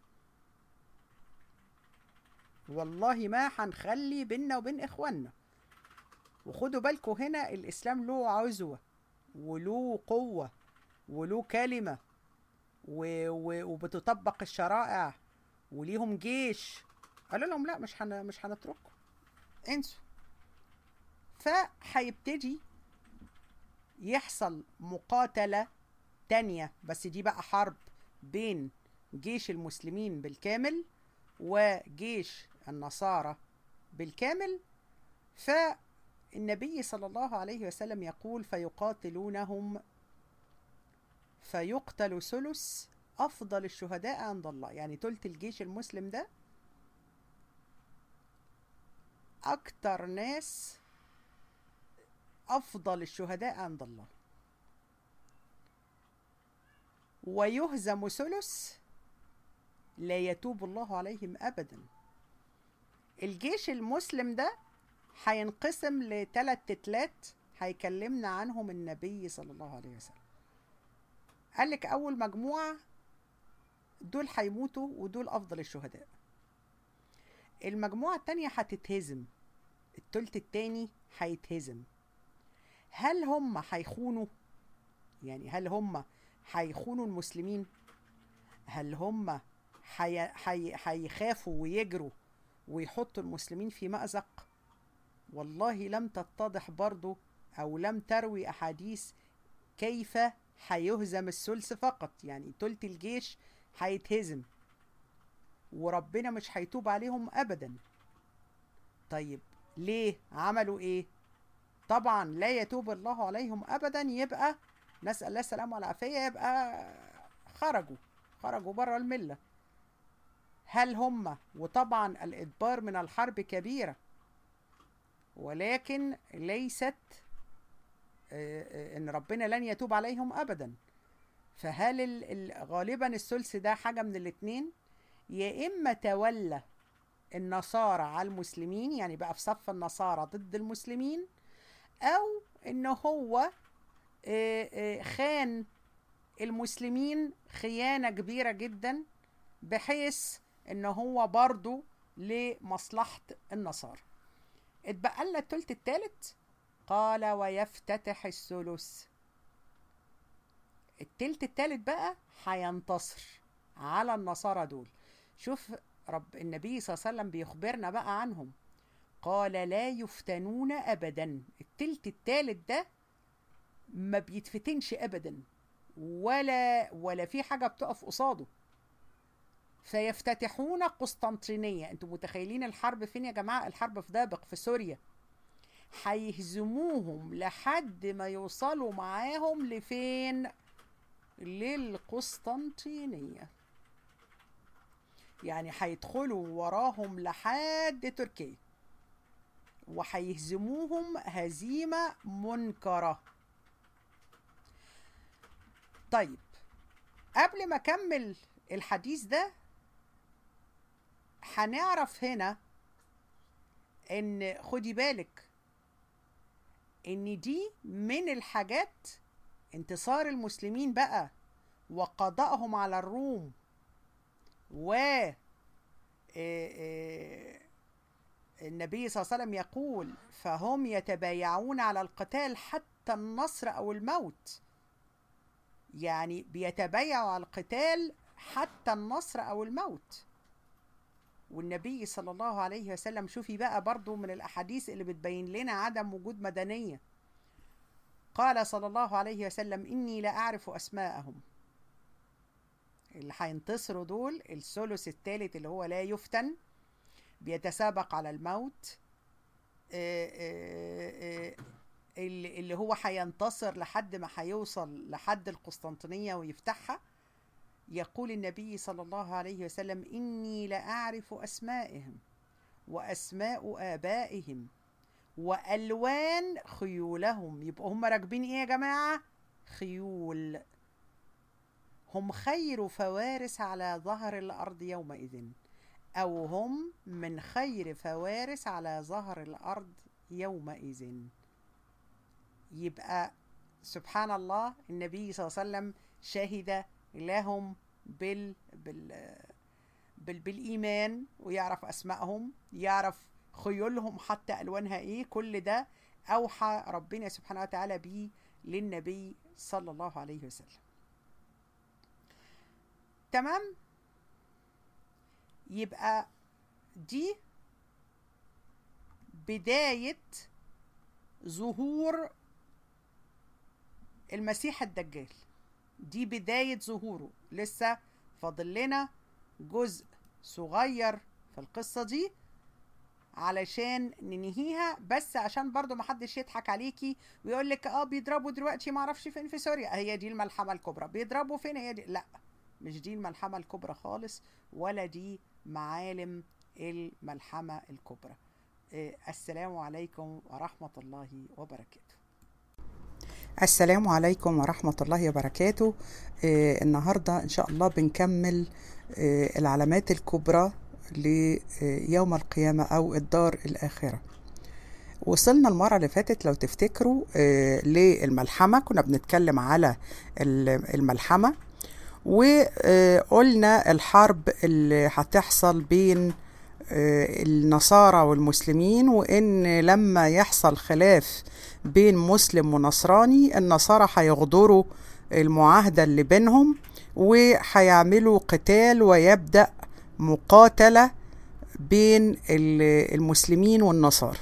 S1: والله ما هنخلي بيننا وبين اخواننا وخدوا بالكم هنا الاسلام له عزوه وله قوه وله كلمه و... و... وبتطبق الشرائع وليهم جيش قالوا لهم لا مش هن... مش هنترككم انسوا فهيبتدي يحصل مقاتلة تانية بس دي بقى حرب بين جيش المسلمين بالكامل وجيش النصارى بالكامل فالنبي صلى الله عليه وسلم يقول فيقاتلونهم فيقتل ثلث أفضل الشهداء عند الله يعني تلت الجيش المسلم ده أكتر ناس أفضل الشهداء عند الله ويهزم ثلث لا يتوب الله عليهم أبدا الجيش المسلم ده هينقسم لثلاث تتلات هيكلمنا عنهم النبي صلى الله عليه وسلم قال لك أول مجموعة دول هيموتوا ودول أفضل الشهداء المجموعة التانية هتتهزم التلت التاني هيتهزم هل هم هيخونوا يعني هل هم هيخونوا المسلمين هل هم هي- هي- هيخافوا ويجروا ويحطوا المسلمين في مأزق والله لم تتضح برضو أو لم تروي أحاديث كيف هيهزم الثلث فقط يعني تلت الجيش هيتهزم وربنا مش هيتوب عليهم أبدا طيب ليه عملوا ايه طبعا لا يتوب الله عليهم ابدا يبقى نسال الله السلامه والعافيه يبقى خرجوا خرجوا بره المله هل هم وطبعا الادبار من الحرب كبيره ولكن ليست ان ربنا لن يتوب عليهم ابدا فهل غالبا الثلث ده حاجه من الاتنين يا اما تولى النصارى على المسلمين يعني بقى في صف النصارى ضد المسلمين او ان هو خان المسلمين خيانة كبيرة جدا بحيث ان هو برضو لمصلحة النصارى اتبقى لنا التلت التالت قال ويفتتح الثلث التلت التالت بقى هينتصر على النصارى دول شوف رب النبي صلى الله عليه وسلم بيخبرنا بقى عنهم قال لا يفتنون ابدا التلت التالت ده ما بيتفتنش ابدا ولا ولا في حاجه بتقف قصاده فيفتتحون قسطنطينيه انتوا متخيلين الحرب فين يا جماعه الحرب في دابق في سوريا هيهزموهم لحد ما يوصلوا معاهم لفين للقسطنطينيه يعني هيدخلوا وراهم لحد تركيا وهيهزموهم هزيمة منكرة طيب قبل ما أكمل الحديث ده هنعرف هنا ان خدي بالك ان دي من الحاجات انتصار المسلمين بقى وقضائهم على الروم و النبي صلى الله عليه وسلم يقول فهم يتبايعون على القتال حتى النصر او الموت يعني بيتبايعوا على القتال حتى النصر او الموت والنبي صلى الله عليه وسلم شوفي بقى برضو من الاحاديث اللي بتبين لنا عدم وجود مدنيه قال صلى الله عليه وسلم اني لا اعرف اسماءهم اللي هينتصروا دول الثلث الثالث اللي هو لا يفتن بيتسابق على الموت اللي هو هينتصر لحد ما هيوصل لحد القسطنطينية ويفتحها يقول النبي صلى الله عليه وسلم إني لأعرف أسمائهم وأسماء آبائهم وألوان خيولهم يبقوا هم راكبين إيه يا جماعة؟ خيول هم خير فوارس على ظهر الأرض يومئذ أو هم من خير فوارس على ظهر الأرض يومئذ يبقى سبحان الله النبي صلى الله عليه وسلم شهد لهم بال بال بال بالإيمان ويعرف أسمائهم يعرف خيولهم حتى ألوانها إيه كل ده أوحى ربنا سبحانه وتعالى به للنبي صلى الله عليه وسلم تمام يبقى دي بداية ظهور المسيح الدجال دي بداية ظهوره لسه فاضل لنا جزء صغير في القصة دي علشان ننهيها بس عشان برضو محدش يضحك عليكي ويقول لك اه بيضربوا دلوقتي معرفش فين في سوريا هي دي الملحمة الكبرى بيضربوا فين هي دي لا مش دي الملحمة الكبرى خالص ولا دي معالم الملحمة الكبرى السلام عليكم ورحمة الله وبركاته السلام عليكم ورحمة الله وبركاته آه النهاردة إن شاء الله بنكمل آه العلامات الكبرى ليوم القيامة أو الدار الآخرة وصلنا المرة اللي فاتت لو تفتكروا آه للملحمة كنا بنتكلم على الملحمة وقلنا الحرب اللي هتحصل بين النصارى والمسلمين وان لما يحصل خلاف بين مسلم ونصراني النصارى هيغدروا المعاهده اللي بينهم وهيعملوا قتال ويبدا مقاتله بين المسلمين والنصارى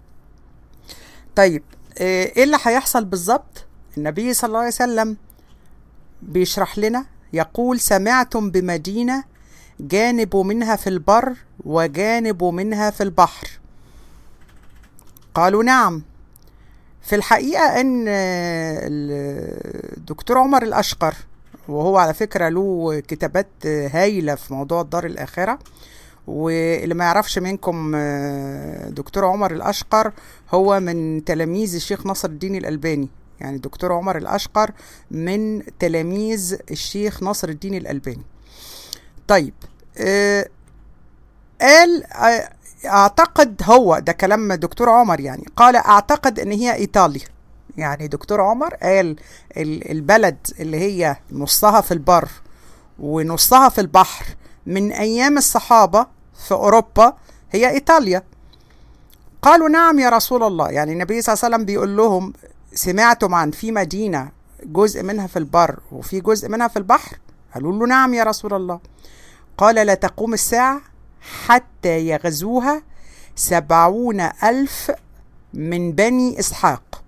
S1: طيب ايه اللي هيحصل بالظبط النبي صلى الله عليه وسلم بيشرح لنا يقول سمعتم بمدينة جانب منها في البر وجانب منها في البحر قالوا نعم في الحقيقة أن الدكتور عمر الأشقر وهو على فكرة له كتابات هايلة في موضوع الدار الآخرة واللي ما يعرفش منكم دكتور عمر الأشقر هو من تلاميذ الشيخ ناصر الدين الألباني يعني دكتور عمر الأشقر من تلاميذ الشيخ ناصر الدين الألباني طيب آه قال اعتقد هو ده كلام دكتور عمر يعني قال اعتقد ان هي ايطاليا يعني دكتور عمر قال البلد اللي هي نصها في البر ونصها في البحر من ايام الصحابه في اوروبا هي ايطاليا قالوا نعم يا رسول الله يعني النبي صلى الله عليه وسلم بيقول لهم سمعتم عن في مدينه جزء منها في البر وفي جزء منها في البحر قالوا له نعم يا رسول الله قال لا تقوم الساعه حتى يغزوها سبعون ألف من بني إسحاق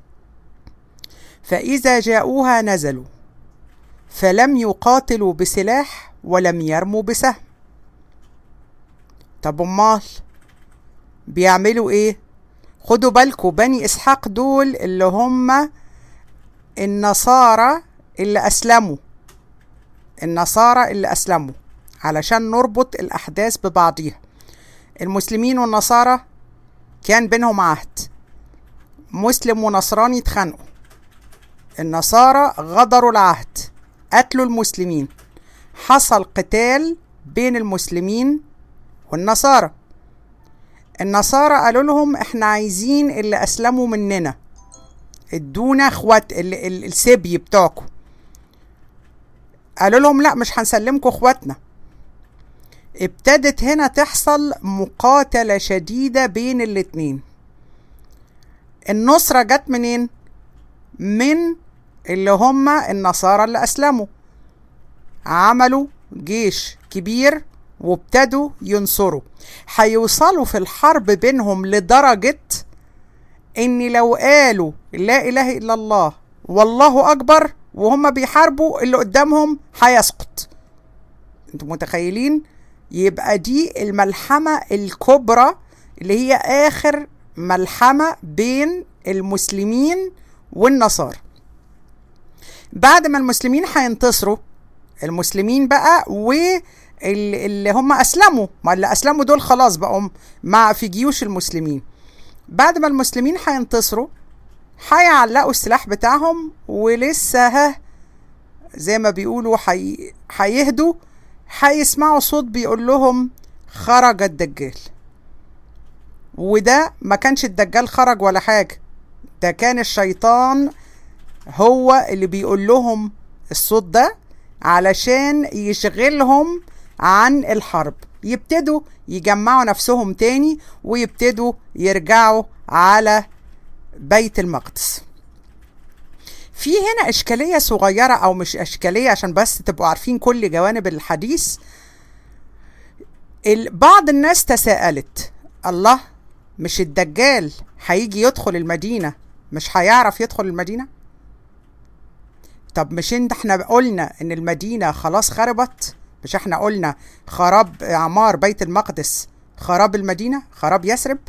S1: فإذا جاءوها نزلوا فلم يقاتلوا بسلاح ولم يرموا بسهم طب امال بيعملوا ايه خدوا بالكم بني اسحاق دول اللي هم النصارى اللي اسلموا النصارى اللي اسلموا علشان نربط الأحداث ببعضيها المسلمين والنصارى كان بينهم عهد مسلم ونصراني اتخانقوا النصارى غدروا العهد قتلوا المسلمين حصل قتال بين المسلمين والنصارى النصارى قالوا لهم احنا عايزين اللي اسلموا مننا ادونا اخوات السبي بتوعكم قالوا لهم لا مش هنسلمكم اخواتنا ابتدت هنا تحصل مقاتلة شديدة بين الاتنين النصرة جت منين؟ من اللي هم النصارى اللي أسلموا عملوا جيش كبير وابتدوا ينصروا هيوصلوا في الحرب بينهم لدرجة ان لو قالوا لا اله الا الله والله اكبر وهم بيحاربوا اللي قدامهم هيسقط انتوا متخيلين يبقى دي الملحمة الكبرى اللي هي آخر ملحمة بين المسلمين والنصارى بعد ما المسلمين هينتصروا المسلمين بقى واللي هم أسلموا ما اللي أسلموا دول خلاص بقوا مع في جيوش المسلمين بعد ما المسلمين هينتصروا هيعلقوا السلاح بتاعهم ولسه ها زي ما بيقولوا هيهدوا هيسمعوا صوت بيقول لهم خرج الدجال وده ما كانش الدجال خرج ولا حاجة ده كان الشيطان هو اللي بيقول لهم الصوت ده علشان يشغلهم عن الحرب يبتدوا يجمعوا نفسهم تاني ويبتدوا يرجعوا على بيت المقدس في هنا إشكالية صغيرة أو مش إشكالية عشان بس تبقوا عارفين كل جوانب الحديث بعض الناس تساءلت الله مش الدجال هيجي يدخل المدينة مش هيعرف يدخل المدينة طب مش انت احنا قلنا ان المدينة خلاص خربت مش احنا قلنا خراب اعمار بيت المقدس خراب المدينة خراب يثرب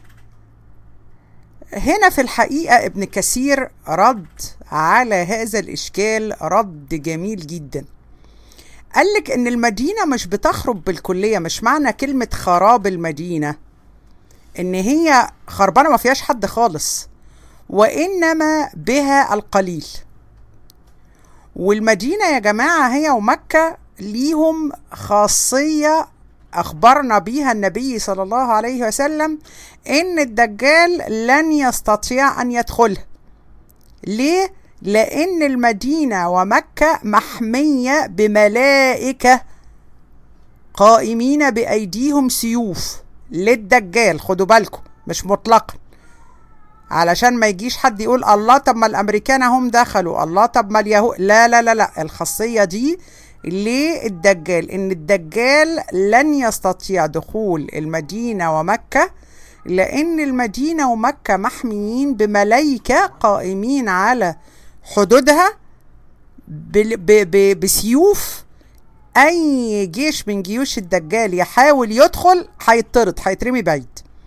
S1: هنا في الحقيقة ابن كثير رد على هذا الإشكال رد جميل جدا قال لك إن المدينة مش بتخرب بالكلية مش معنى كلمة خراب المدينة إن هي خربانة ما فيهاش حد خالص وإنما بها القليل والمدينة يا جماعة هي ومكة ليهم خاصية أخبرنا بها النبي صلى الله عليه وسلم إن الدجال لن يستطيع أن يدخلها ليه؟ لأن المدينة ومكة محمية بملائكة قائمين بأيديهم سيوف للدجال خدوا بالكم مش مطلقا علشان ما يجيش حد يقول الله طب ما الامريكان هم دخلوا الله طب ما اليهود لا لا لا لا الخاصيه دي ليه الدجال ان الدجال لن يستطيع دخول المدينه ومكه لان المدينه ومكه محميين بملائكه قائمين على حدودها بال- ب- ب- بسيوف اي جيش من جيوش الدجال يحاول يدخل هيطرد هيترمي بعيد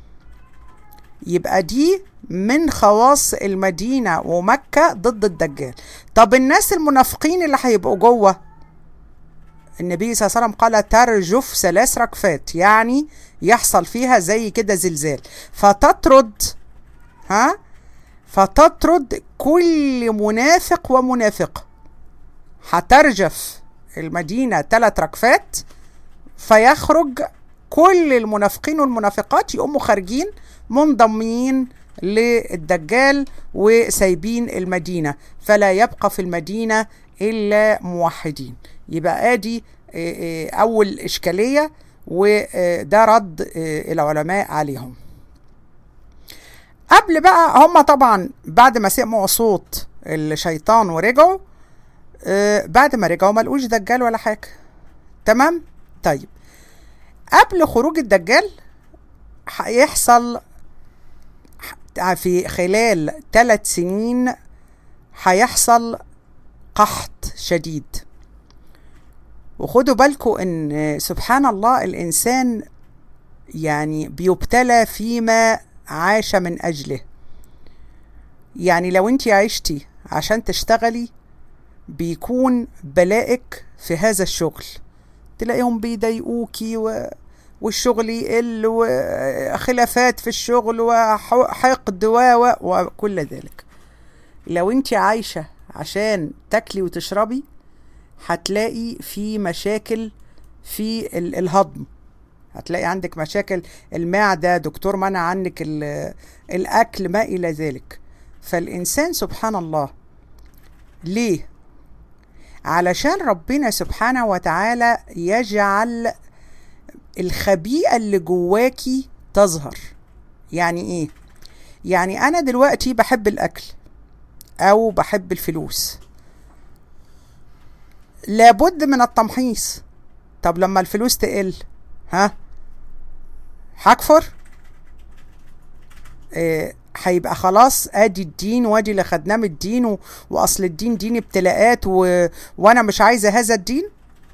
S1: يبقى دي من خواص المدينة ومكة ضد الدجال طب الناس المنافقين اللي هيبقوا جوه النبي صلى الله عليه وسلم قال ترجف ثلاث ركفات يعني يحصل فيها زي كده زلزال فتطرد ها فتطرد كل منافق ومنافقة هترجف المدينة ثلاث ركفات فيخرج كل المنافقين والمنافقات يقوموا خارجين منضمين للدجال وسايبين المدينة فلا يبقى في المدينة إلا موحدين يبقى ادي آه، آه، أول إشكالية وده رد آه، العلماء عليهم قبل بقى هم طبعا بعد ما سمعوا صوت الشيطان ورجعوا آه، بعد ما رجعوا ما لقوش دجال ولا حاجة تمام طيب قبل خروج الدجال هيحصل ح- في خلال ثلاث سنين هيحصل قحط شديد وخدوا بالكم ان سبحان الله الانسان يعني بيبتلى فيما عاش من اجله يعني لو انت عشتي عشان تشتغلي بيكون بلائك في هذا الشغل تلاقيهم بيضايقوكي و... والشغل يقل وخلافات في الشغل وحقد و... و... وكل ذلك لو انت عايشة عشان تاكلي وتشربي هتلاقي في مشاكل في ال- الهضم هتلاقي عندك مشاكل المعدة دكتور منع عنك ال- الأكل ما إلى ذلك فالإنسان سبحان الله ليه علشان ربنا سبحانه وتعالى يجعل الخبيئة اللي جواكي تظهر يعني ايه يعني انا دلوقتي بحب الاكل او بحب الفلوس لابد من التمحيص طب لما الفلوس تقل ها هكفر إيه، هيبقى خلاص ادي الدين وادي اللي خدناه من الدين و... واصل الدين دين ابتلاءات و... وانا مش عايزه هذا الدين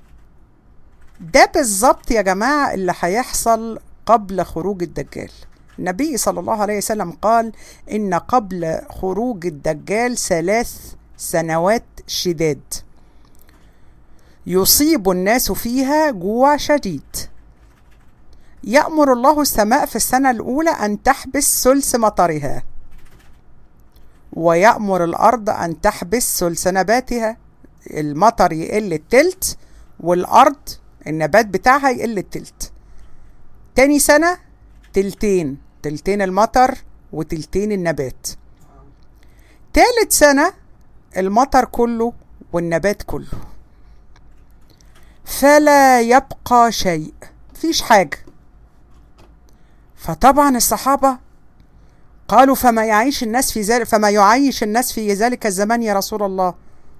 S1: ده بالظبط يا جماعه اللي هيحصل قبل خروج الدجال النبي صلى الله عليه وسلم قال ان قبل خروج الدجال ثلاث سنوات شداد يصيب الناس فيها جوع شديد يأمر الله السماء في السنة الأولى أن تحبس ثلث مطرها ويأمر الأرض أن تحبس ثلث نباتها المطر يقل التلت والأرض النبات بتاعها يقل التلت تاني سنة تلتين تلتين المطر وتلتين النبات تالت سنة المطر كله والنبات كله فلا يبقى شيء مفيش حاجة فطبعا الصحابة قالوا فما يعيش الناس في ذلك فما يعيش الناس في ذلك الزمان يا رسول الله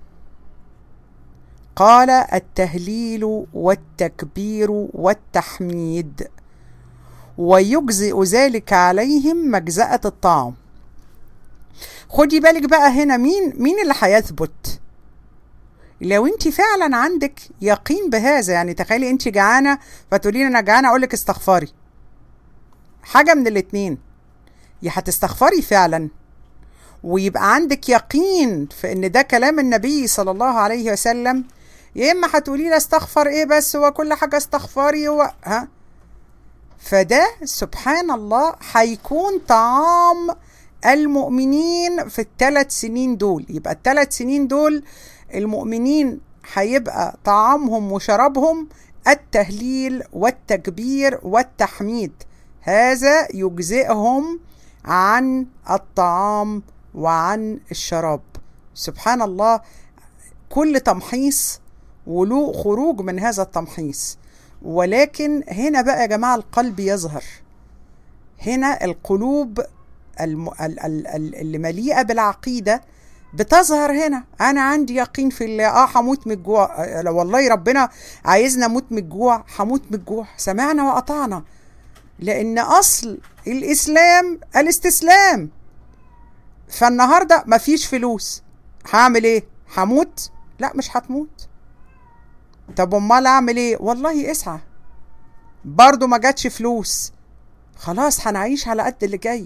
S1: قال التهليل والتكبير والتحميد ويجزئ ذلك عليهم مجزأة الطعام خدي بالك بقى هنا مين مين اللي هيثبت لو انت فعلا عندك يقين بهذا يعني تخيلي انت جعانه فتقولي لي انا جعانه اقول لك استغفري حاجه من الاتنين يا هتستغفري فعلا ويبقى عندك يقين في ان ده كلام النبي صلى الله عليه وسلم يا اما هتقولي لي استغفر ايه بس هو كل حاجه استغفري هو ها فده سبحان الله هيكون طعام المؤمنين في الثلاث سنين دول يبقى الثلاث سنين دول المؤمنين هيبقى طعامهم وشرابهم التهليل والتكبير والتحميد هذا يجزئهم عن الطعام وعن الشراب سبحان الله كل تمحيص وله خروج من هذا التمحيص ولكن هنا بقى يا جماعة القلب يظهر هنا القلوب الم... ال... ال... ال... اللي مليئة بالعقيدة بتظهر هنا انا عندي يقين في الله اه هموت من الجوع آه، لو والله ربنا عايزنا اموت من الجوع هموت من الجوع سمعنا واطعنا لان اصل الاسلام الاستسلام فالنهارده مفيش فلوس هعمل ايه هموت لا مش هتموت طب امال اعمل ايه والله اسعى برضه ما جاتش فلوس خلاص هنعيش على قد اللي جاي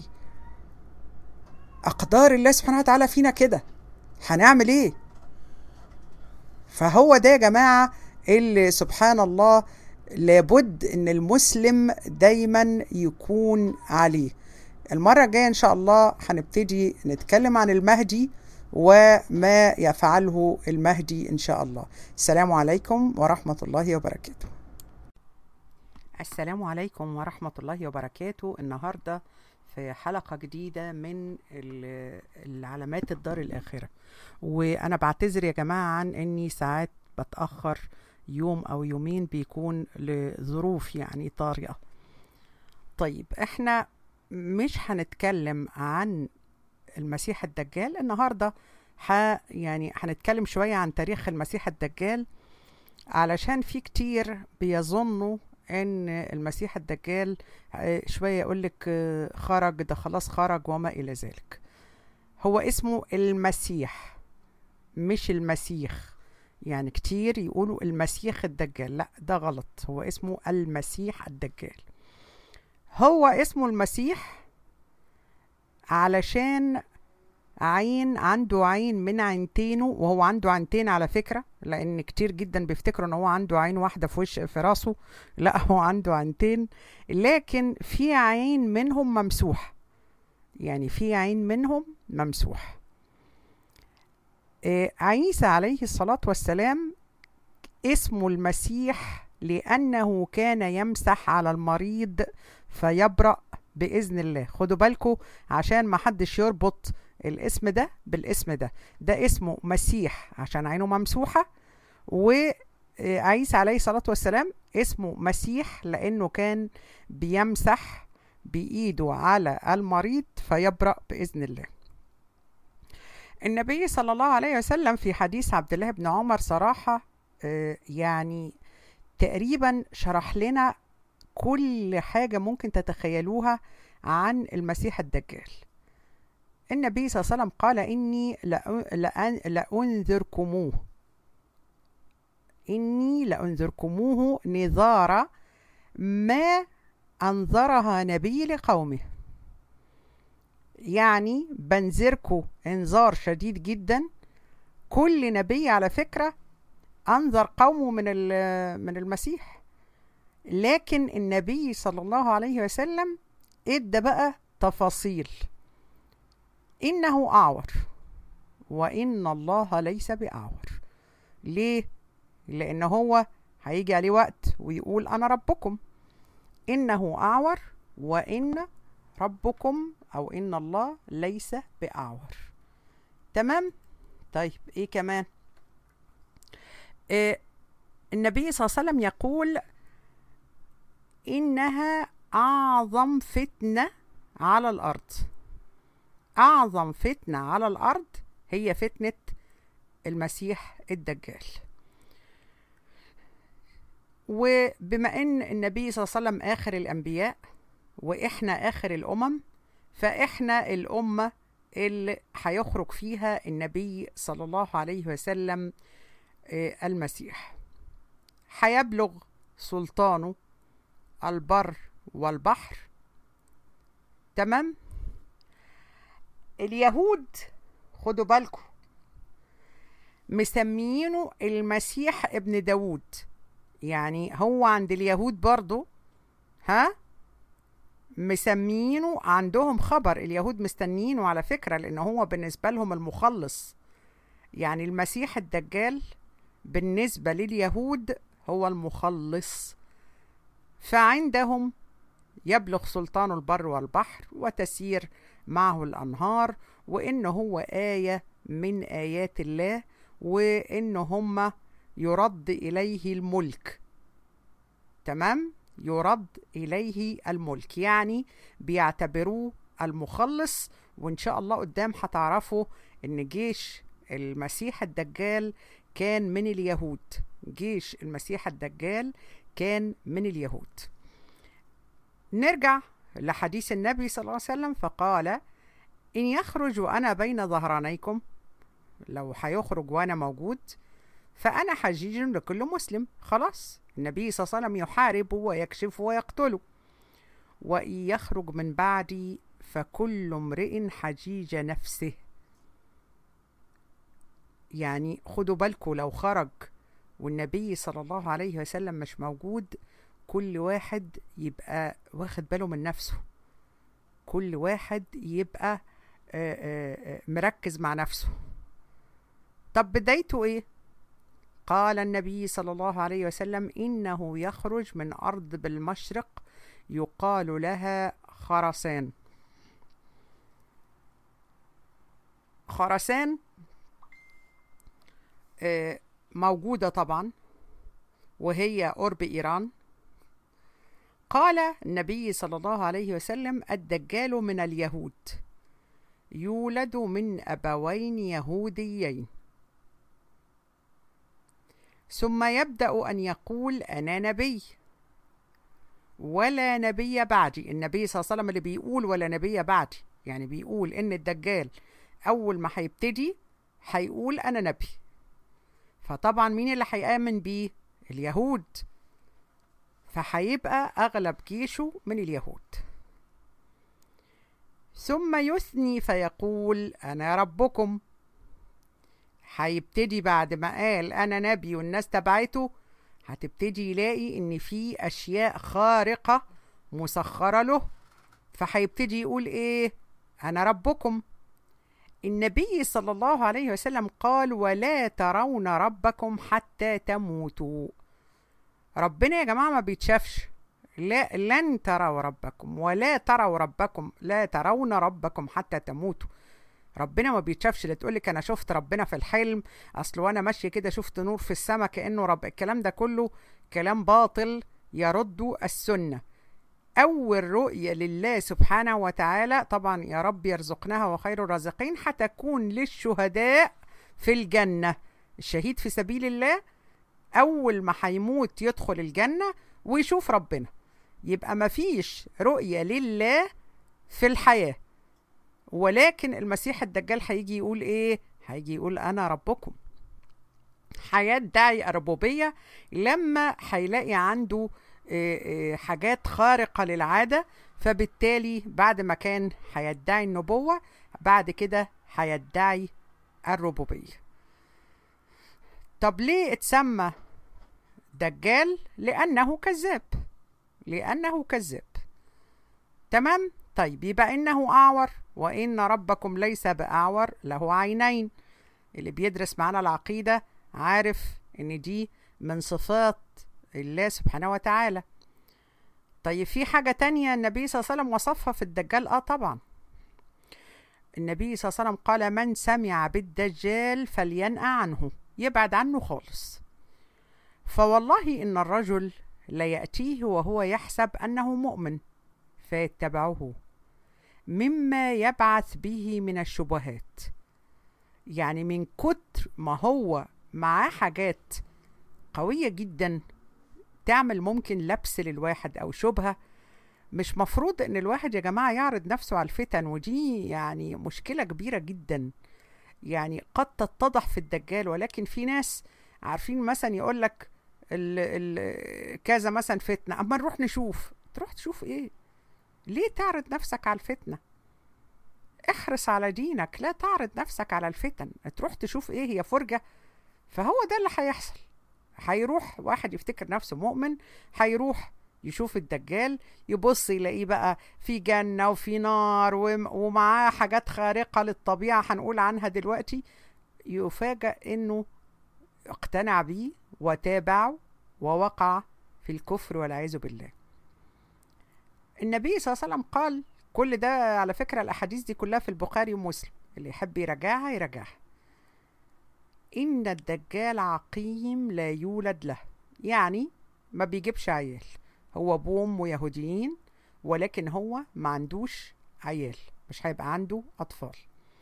S1: اقدار الله سبحانه وتعالى فينا كده هنعمل ايه فهو ده يا جماعه اللي سبحان الله لابد ان المسلم دايما يكون عليه المره الجايه ان شاء الله هنبتدي نتكلم عن المهدي وما يفعله المهدي ان شاء الله السلام عليكم ورحمه الله وبركاته السلام عليكم ورحمه الله وبركاته النهارده في حلقة جديدة من ال- العلامات الدار الآخرة وأنا بعتذر يا جماعة عن أني ساعات بتأخر يوم أو يومين بيكون لظروف يعني طارئة طيب احنا مش هنتكلم عن المسيح الدجال النهارده ح يعني هنتكلم شويه عن تاريخ المسيح الدجال علشان في كتير بيظنوا ان المسيح الدجال آه، شويه يقولك آه، خرج ده خلاص خرج وما الى ذلك هو اسمه المسيح مش المسيح يعني كتير يقولوا المسيح الدجال لا ده غلط هو اسمه المسيح الدجال هو اسمه المسيح علشان عين عنده عين من عينتينه وهو عنده عينتين على فكرة لأن كتير جدا بيفتكروا إن هو عنده عين واحدة في وش في راسه لا هو عنده عينتين لكن في عين منهم ممسوح يعني في عين منهم ممسوح آه، عيسى عليه الصلاة والسلام اسمه المسيح لأنه كان يمسح على المريض فيبرأ بإذن الله خدوا بالكم عشان ما حدش يربط الاسم ده بالاسم ده ده اسمه مسيح عشان عينه ممسوحة وعيسى عليه الصلاة والسلام اسمه مسيح لأنه كان بيمسح بإيده على المريض فيبرأ بإذن الله النبي صلى الله عليه وسلم في حديث عبد الله بن عمر صراحة آه، يعني تقريبا شرح لنا كل حاجة ممكن تتخيلوها عن المسيح الدجال النبي صلى الله عليه وسلم قال إني لأ- لأن- لأنذركموه إني لأنذركموه نذار ما أنذرها نبي لقومه يعني بنذركم انذار شديد جدا كل نبي على فكرة أنذر قومه من ال- من المسيح لكن النبي صلى الله عليه وسلم ادى بقى تفاصيل انه اعور وان الله ليس باعور ليه لان هو هيجي عليه وقت ويقول انا ربكم انه اعور وان ربكم او ان الله ليس باعور تمام طيب ايه كمان إيه النبي صلى الله عليه وسلم يقول إنها أعظم فتنة على الأرض أعظم فتنة على الأرض هي فتنة المسيح الدجال وبما ان النبي صلى الله عليه وسلم اخر الانبياء واحنا اخر الامم فاحنا الامه اللي هيخرج فيها النبي صلى الله عليه وسلم آه، المسيح هيبلغ سلطانه البر والبحر تمام اليهود خدوا بالكم مسميينه المسيح ابن داود يعني هو عند اليهود برضو ها مسميينه عندهم خبر اليهود مستنيينه على فكرة لأن هو بالنسبة لهم المخلص يعني المسيح الدجال بالنسبة لليهود هو المخلص فعندهم يبلغ سلطان البر والبحر وتسير معه الأنهار وإن هو آية من آيات الله وإن هم يرد إليه الملك تمام يرد إليه الملك يعني بيعتبروه المخلص وإن شاء الله قدام هتعرفوا ان جيش المسيح الدجال كان من اليهود جيش المسيح الدجال كان من اليهود نرجع لحديث النبي صلى الله عليه وسلم فقال إن يخرج وأنا بين ظهرانيكم لو هيخرج وأنا موجود فأنا حجيج لكل مسلم خلاص النبي صلى الله عليه وسلم يحارب ويكشف ويقتله وإن يخرج من بعدي فكل امرئ حجيج نفسه يعني خدوا بالكم لو خرج والنبي صلى الله عليه وسلم مش موجود كل واحد يبقى واخد باله من نفسه كل واحد يبقى مركز مع نفسه طب بدايته ايه قال النبي صلى الله عليه وسلم انه يخرج من ارض بالمشرق يقال لها خرسان خرسان موجودة طبعا وهي قرب إيران قال النبي صلى الله عليه وسلم الدجال من اليهود يولد من أبوين يهوديين ثم يبدأ أن يقول أنا نبي ولا نبي بعدي النبي صلى الله عليه وسلم اللي بيقول ولا نبي بعدي يعني بيقول إن الدجال أول ما هيبتدي هيقول أنا نبي فطبعا مين اللي هيآمن بيه اليهود فهيبقى أغلب جيشه من اليهود ثم يثني فيقول أنا ربكم هيبتدي بعد ما قال أنا نبي والناس تبعته هتبتدي يلاقي إن في أشياء خارقة مسخرة له فهيبتدي يقول إيه أنا ربكم النبي صلى الله عليه وسلم قال ولا ترون ربكم حتى تموتوا ربنا يا جماعة ما بيتشافش لا لن تروا ربكم ولا تروا ربكم لا ترون ربكم حتى تموتوا ربنا ما بيتشافش لا تقول لك انا شفت ربنا في الحلم اصل وانا ماشيه كده شفت نور في السماء كانه رب الكلام ده كله كلام باطل يرد السنه اول رؤيه لله سبحانه وتعالى طبعا يا رب يرزقناها وخير الرازقين هتكون للشهداء في الجنه الشهيد في سبيل الله اول ما هيموت يدخل الجنه ويشوف ربنا يبقى مفيش رؤيه لله في الحياه ولكن المسيح الدجال هيجي يقول ايه هيجي يقول انا ربكم هيدعي الربوبيه لما هيلاقي عنده حاجات خارقه للعاده فبالتالي بعد ما كان هيدعي النبوه بعد كده هيدعي الربوبيه طب ليه اتسمى دجال لانه كذاب لانه كذاب تمام طيب يبقى انه اعور وان ربكم ليس باعور له عينين اللي بيدرس معانا العقيده عارف ان دي من صفات الله سبحانه وتعالى طيب في حاجة تانية النبي صلى الله عليه وسلم وصفها في الدجال اه طبعا النبي صلى الله عليه وسلم قال من سمع بالدجال فلينأ عنه يبعد عنه خالص فوالله إن الرجل ليأتيه وهو يحسب أنه مؤمن فيتبعه مما يبعث به من الشبهات يعني من كتر ما هو معاه حاجات قوية جدا تعمل ممكن لبس للواحد أو شبهة مش مفروض ان الواحد يا جماعة يعرض نفسه على الفتن ودي يعني مشكلة كبيرة جدا يعني قد تتضح في الدجال ولكن في ناس عارفين مثلا يقول لك ال ال كذا مثلا فتنة اما نروح نشوف تروح تشوف ايه ليه تعرض نفسك على الفتنة احرص على دينك لا تعرض نفسك على الفتن تروح تشوف ايه هي فرجة فهو ده اللي هيحصل هيروح واحد يفتكر نفسه مؤمن هيروح يشوف الدجال يبص يلاقيه بقى في جنة وفي نار ومعاه حاجات خارقة للطبيعة هنقول عنها دلوقتي يفاجأ انه اقتنع بيه وتابعه ووقع في الكفر والعياذ بالله النبي صلى الله عليه وسلم قال كل ده على فكرة الأحاديث دي كلها في البخاري ومسلم اللي يحب يراجعها يراجعها إن الدجال عقيم لا يولد له يعني ما بيجيبش عيال هو أبوه وأمه يهوديين ولكن هو ما عندوش عيال مش هيبقى عنده أطفال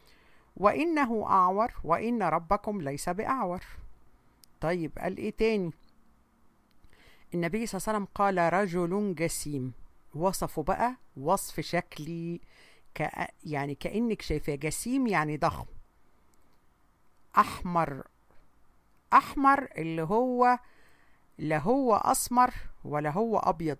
S1: وإنه أعور وإن ربكم ليس بأعور طيب قال إيه تاني النبي صلى الله عليه وسلم قال رجل جسيم وصفه بقى وصف شكلي كأ يعني كأنك شايفاه جسيم يعني ضخم أحمر أحمر اللي هو لا هو أسمر ولا هو أبيض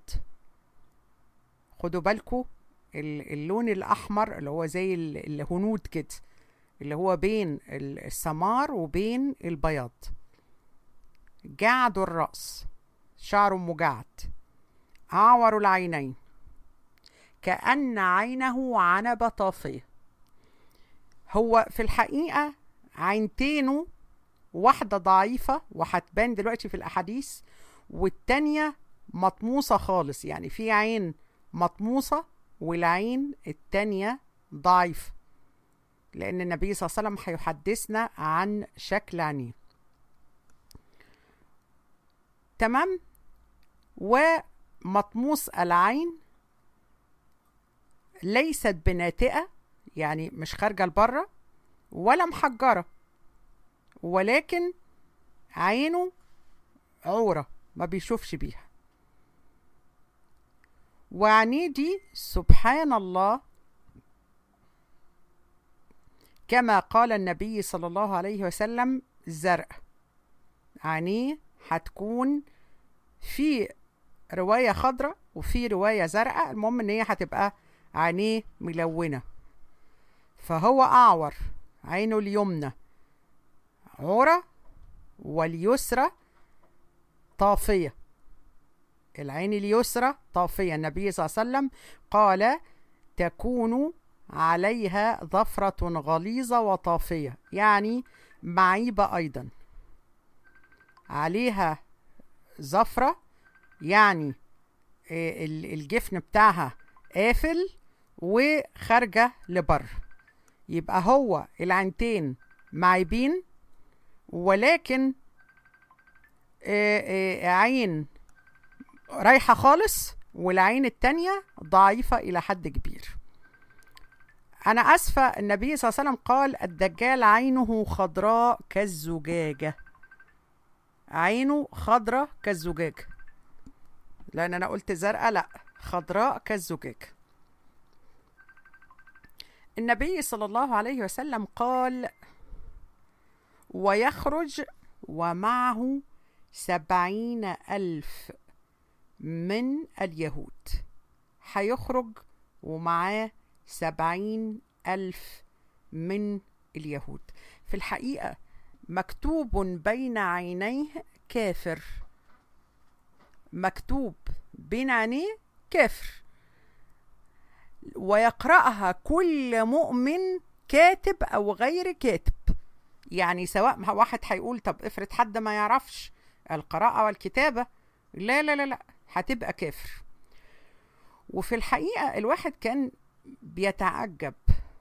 S1: خدوا بالكم اللون الأحمر اللي هو زي الهنود كده اللي هو بين السمار وبين البياض جعد الرأس شعر مجعد أعور العينين كأن عينه عنبة طافية هو في الحقيقة عينتينه واحدة ضعيفة وهتبان دلوقتي في الأحاديث والتانية مطموسة خالص يعني في عين مطموسة والعين التانية ضعيفة لأن النبي صلى الله عليه وسلم هيحدثنا عن شكل عينيه تمام ومطموس العين ليست بناتئة يعني مش خارجة لبره ولا محجرة ولكن عينه عورة ما بيشوفش بيها وعينيه دي سبحان الله كما قال النبي صلى الله عليه وسلم زرق عينيه هتكون في رواية خضراء وفي رواية زرقاء المهم ان هي هتبقى عينيه ملونة فهو أعور عينه اليمنى عورة واليسرى طافية العين اليسرى طافية النبي صلى الله عليه وسلم قال تكون عليها ظفرة غليظة وطافية يعني معيبة أيضا عليها زفرة يعني الجفن بتاعها قافل وخارجة لبر يبقى هو العينتين معيبين ولكن عين رايحة خالص والعين التانية ضعيفة إلى حد كبير أنا أسفة النبي صلى الله عليه وسلم قال الدجال عينه خضراء كالزجاجة عينه خضراء كالزجاجة لأن أنا قلت زرقاء لأ خضراء كالزجاجة النبي صلى الله عليه وسلم قال ويخرج ومعه سبعين ألف من اليهود هيخرج ومعاه سبعين ألف من اليهود في الحقيقة مكتوب بين عينيه كافر مكتوب بين عينيه كافر ويقرأها كل مؤمن كاتب أو غير كاتب يعني سواء واحد هيقول طب افرض حد ما يعرفش القراءة والكتابة لا لا لا لا هتبقى كافر وفي الحقيقة الواحد كان بيتعجب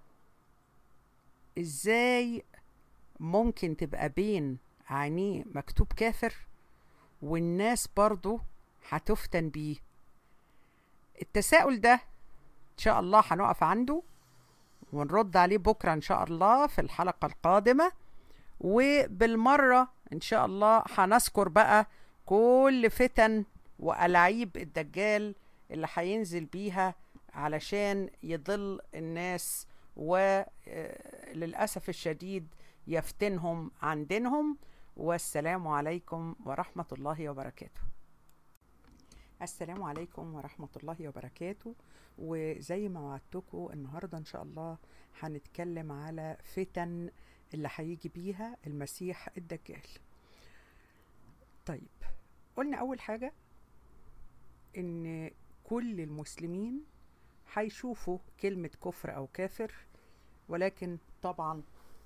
S1: ازاي ممكن تبقى بين عينيه مكتوب كافر والناس برضو هتفتن بيه التساؤل ده ان شاء الله هنقف عنده ونرد عليه بكرة ان شاء الله في الحلقة القادمة وبالمرة ان شاء الله هنذكر بقى كل فتن وألاعيب الدجال اللي هينزل بيها علشان يضل الناس وللأسف الشديد يفتنهم عن دينهم والسلام عليكم ورحمة الله وبركاته السلام عليكم ورحمة الله وبركاته وزي ما وعدتكم النهاردة إن شاء الله هنتكلم على فتن اللي هيجي بيها المسيح الدجال طيب قلنا أول حاجة إن كل المسلمين هيشوفوا كلمة كفر أو كافر ولكن طبعا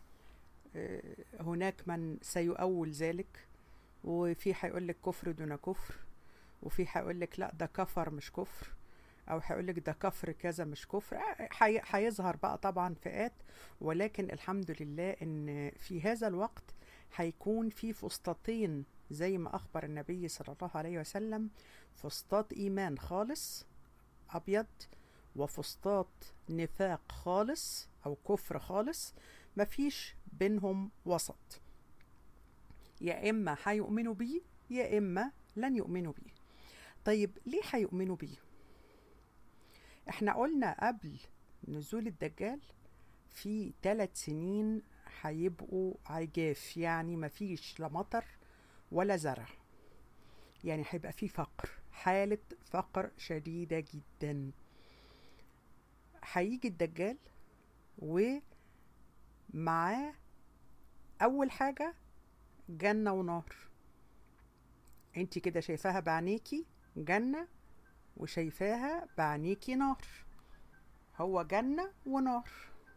S1: هناك من سيؤول ذلك وفي هيقول لك كفر دون كفر وفي هيقول لك لا ده كفر مش كفر او هيقول لك ده كفر كذا مش كفر هيظهر بقى طبعا فئات ولكن الحمد لله ان في هذا الوقت هيكون في فسطاطين زي ما اخبر النبي صلى الله عليه وسلم فسطاط ايمان خالص ابيض وفسطاط نفاق خالص او كفر خالص مفيش بينهم وسط يا إما هيؤمنوا بيه يا إما لن يؤمنوا بيه طيب ليه هيؤمنوا بيه احنا قلنا قبل نزول الدجال في ثلاث سنين هيبقوا عجاف يعني مفيش لا مطر ولا زرع يعني هيبقى في فقر حالة فقر شديدة جدا هيجي الدجال ومعاه أول حاجة جنة ونار انت كده شايفاها بعينيكي جنة وشايفاها بعينيكي نار هو جنة ونار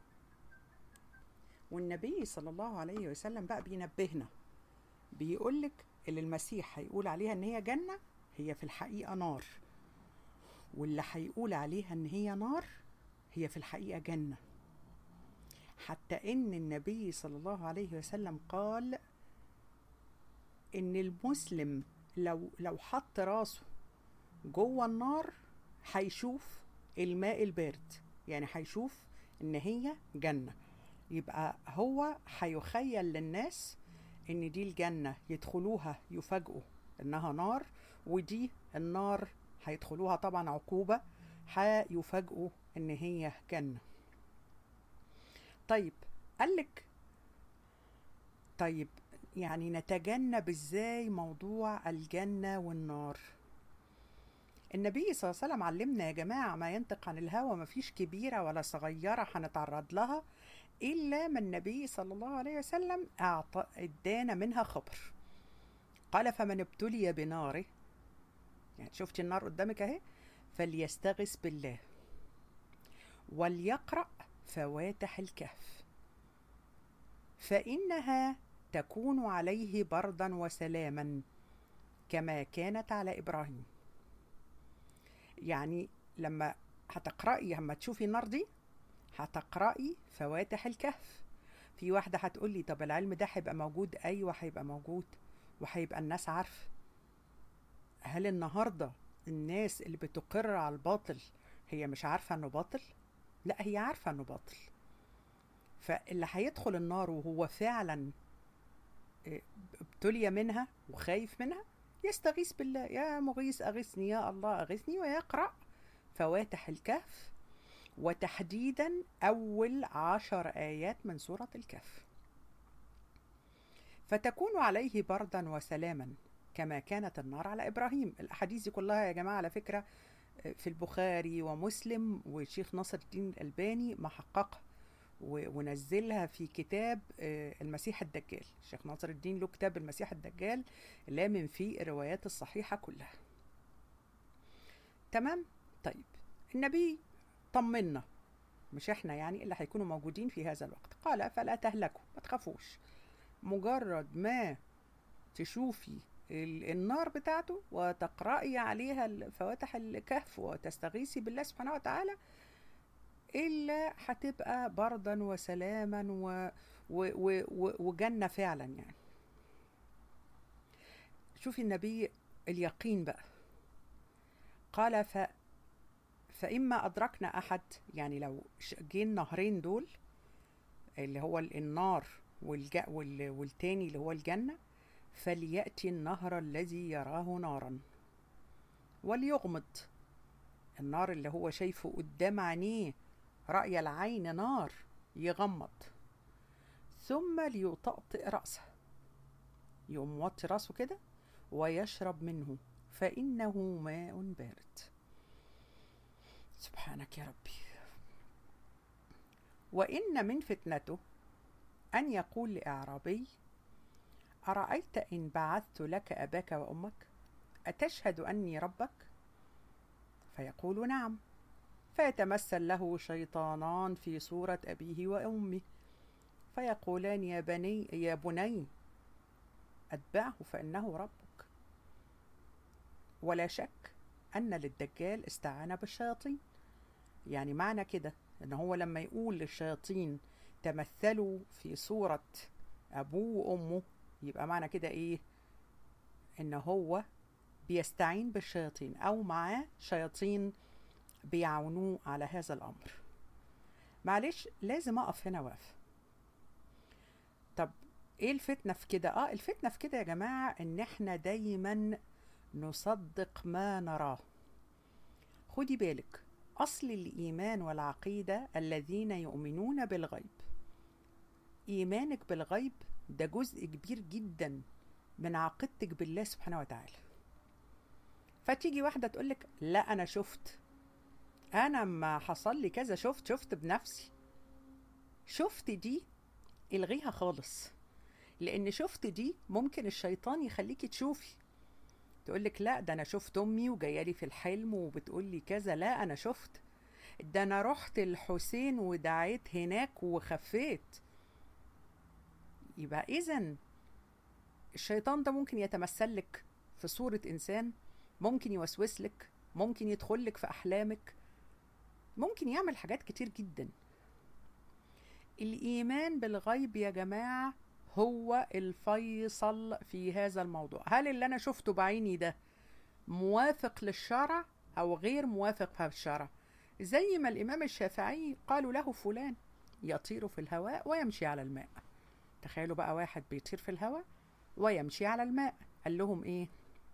S1: والنبي صلى الله عليه وسلم بقى بينبهنا بيقولك اللي المسيح هيقول عليها ان هي جنة هي في الحقيقة نار واللي هيقول عليها ان هي نار هي في الحقيقة جنة حتى ان النبي صلى الله عليه وسلم قال ان المسلم لو لو حط راسه جوه النار هيشوف الماء البارد يعني هيشوف ان هي جنه يبقى هو هيخيل للناس ان دي الجنه يدخلوها يفاجئوا انها نار ودي النار هيدخلوها طبعا عقوبه هيفاجئوا ان هي جنه طيب قالك طيب يعني نتجنب ازاي موضوع الجنة والنار النبي صلى الله عليه وسلم علمنا يا جماعة ما ينطق عن الهوى ما فيش كبيرة ولا صغيرة هنتعرض لها إلا ما النبي صلى الله عليه وسلم أعطى ادانا منها خبر قال فمن ابتلي بناره يعني شفتي النار قدامك اهي فليستغث بالله وليقرأ فواتح الكهف فإنها تكون عليه بردا وسلاما كما كانت على ابراهيم يعني لما هتقرأي لما تشوفي النار دي هتقرأي فواتح الكهف في واحدة هتقولي طب العلم ده هيبقى موجود أيوة هيبقى موجود وهيبقى الناس عارفة هل النهاردة الناس اللي بتقر على الباطل هي مش عارفة انه باطل؟ لا هي عارفة انه باطل فاللي هيدخل النار وهو فعلا ابتلي منها وخايف منها يستغيث بالله يا مغيث أغثني يا الله أغثني ويقرأ فواتح الكهف وتحديدا أول عشر آيات من سورة الكهف فتكون عليه بردا وسلاما كما كانت النار على إبراهيم الأحاديث دي كلها يا جماعة على فكرة في البخاري ومسلم والشيخ ناصر الدين الألباني محققها ونزلها في كتاب المسيح الدجال الشيخ ناصر الدين له كتاب المسيح الدجال لامن فيه الروايات الصحيحة كلها تمام طيب النبي طمنا مش احنا يعني اللي هيكونوا موجودين في هذا الوقت قال فلا تهلكوا ما تخافوش مجرد ما تشوفي النار بتاعته وتقرأي عليها فواتح الكهف وتستغيثي بالله سبحانه وتعالى إلا هتبقى بردا وسلاما و... و... و... و... وجنة فعلا يعني شوفي النبي اليقين بقى قال ف... فإما أدركنا أحد يعني لو جه النهرين دول اللي هو النار والج... وال... والتاني اللي هو الجنة فليأتي النهر الذي يراه نارا وليغمض النار اللي هو شايفه قدام عينيه رأي العين نار يغمض ثم ليطأطئ رأسه يقوم موطي راسه كده ويشرب منه فإنه ماء بارد سبحانك يا ربي وإن من فتنته أن يقول لأعرابي أرأيت إن بعثت لك أباك وأمك أتشهد أني ربك فيقول نعم فيتمثل له شيطانان في صورة أبيه وأمه فيقولان يا بني يا بني أتبعه فإنه ربك ولا شك أن للدجال استعان بالشياطين يعني معنى كده إن هو لما يقول للشياطين تمثلوا في صورة أبوه وأمه يبقى معنى كده إيه إن هو بيستعين بالشياطين أو معاه شياطين بيعاونوه على هذا الأمر معلش لازم أقف هنا واقف ايه الفتنة في كده اه الفتنة في كده يا جماعة ان احنا دايما نصدق ما نراه خدي بالك اصل الايمان والعقيدة الذين يؤمنون بالغيب ايمانك بالغيب ده جزء كبير جدا من عقيدتك بالله سبحانه وتعالى فتيجي واحدة تقولك لا أنا شفت أنا ما حصل لي كذا شفت شفت بنفسي شفت دي الغيها خالص لأن شفت دي ممكن الشيطان يخليكي تشوفي تقولك لا ده أنا شفت أمي وجايالي في الحلم وبتقولي كذا لا أنا شفت ده أنا رحت الحسين ودعيت هناك وخفيت يبقى إذا الشيطان ده ممكن يتمثل لك في صورة إنسان ممكن يوسوس لك ممكن يدخل لك في أحلامك ممكن يعمل حاجات كتير جدا الإيمان بالغيب يا جماعة هو الفيصل في هذا الموضوع هل اللي أنا شفته بعيني ده موافق للشرع أو غير موافق في الشرع زي ما الإمام الشافعي قالوا له فلان يطير في الهواء ويمشي على الماء تخيلوا بقى واحد بيطير في الهواء ويمشي على الماء قال لهم ايه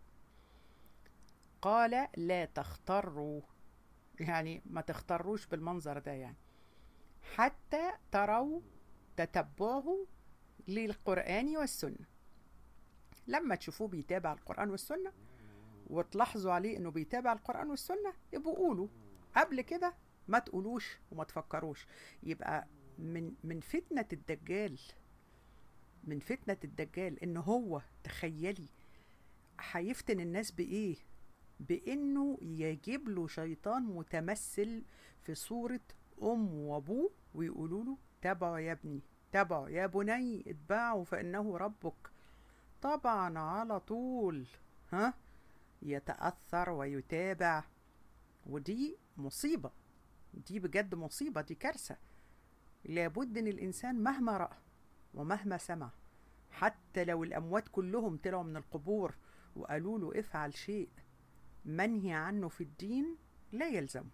S1: قال لا تختروا يعني ما تختروش بالمنظر ده يعني حتى تروا تتبعه للقرآن والسنة لما تشوفوه بيتابع القرآن والسنة وتلاحظوا عليه انه بيتابع القرآن والسنة يبقوا قولوا قبل كده ما تقولوش وما تفكروش يبقى من من فتنة الدجال من فتنة الدجال ان هو تخيلي هيفتن الناس بايه بانه يجيب له شيطان متمثل في صورة ام وابوه ويقولوا له تابعوا يا ابني تابعوا يا بني اتبعوا فانه ربك طبعا على طول ها يتأثر ويتابع ودي مصيبة دي بجد مصيبة دي كارثة لابد ان الانسان مهما رأى ومهما سمع حتى لو الأموات كلهم طلعوا من القبور وقالوا له افعل شيء منهي عنه في الدين لا يلزمه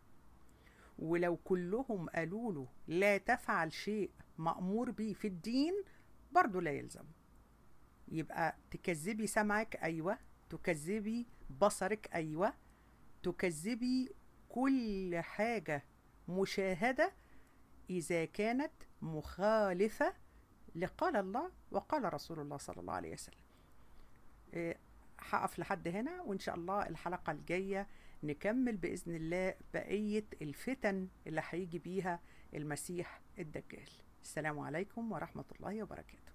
S1: ولو كلهم قالوا له لا تفعل شيء مأمور به في الدين برضه لا يلزمه يبقى تكذبي سمعك أيوة تكذبي بصرك أيوة تكذبي كل حاجة مشاهدة إذا كانت مخالفة لقال الله وقال رسول الله صلى الله عليه وسلم إيه، هقف لحد هنا وإن شاء الله الحلقة الجاية نكمل بإذن الله بقية الفتن اللي هيجي بيها المسيح الدجال السلام عليكم ورحمة الله وبركاته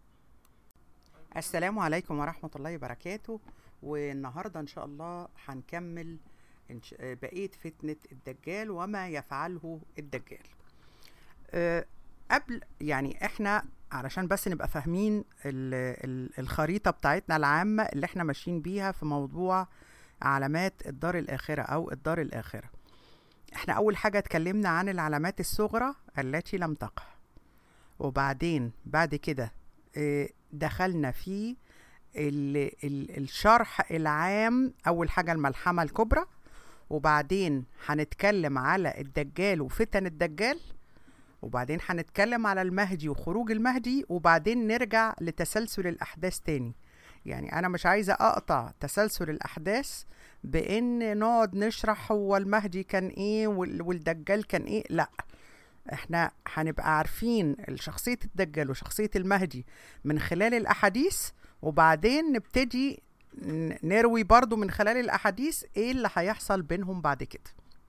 S1: السلام عليكم ورحمة الله وبركاته والنهاردة إن شاء الله هنكمل إن ش- بقية فتنة الدجال وما يفعله الدجال أه، قبل يعني احنا علشان بس نبقى فاهمين ال ال الخريطة بتاعتنا العامة اللي احنا ماشيين بيها في موضوع علامات الدار الآخرة أو الدار الآخرة احنا أول حاجة اتكلمنا عن العلامات الصغرى التي لم تقع وبعدين بعد كده اه، دخلنا في ال ال الشرح العام أول حاجة الملحمة الكبرى وبعدين هنتكلم على الدجال وفتن الدجال وبعدين هنتكلم على المهدي وخروج المهدي وبعدين نرجع لتسلسل الأحداث تاني يعني أنا مش عايزة أقطع تسلسل الأحداث بإن نقعد نشرح هو المهدي كان إيه وال- والدجال كان إيه لأ احنا هنبقى عارفين شخصية الدجال وشخصية المهدي من خلال الأحاديث وبعدين نبتدي ن- نروي برضو من خلال الأحاديث إيه اللي هيحصل بينهم بعد كده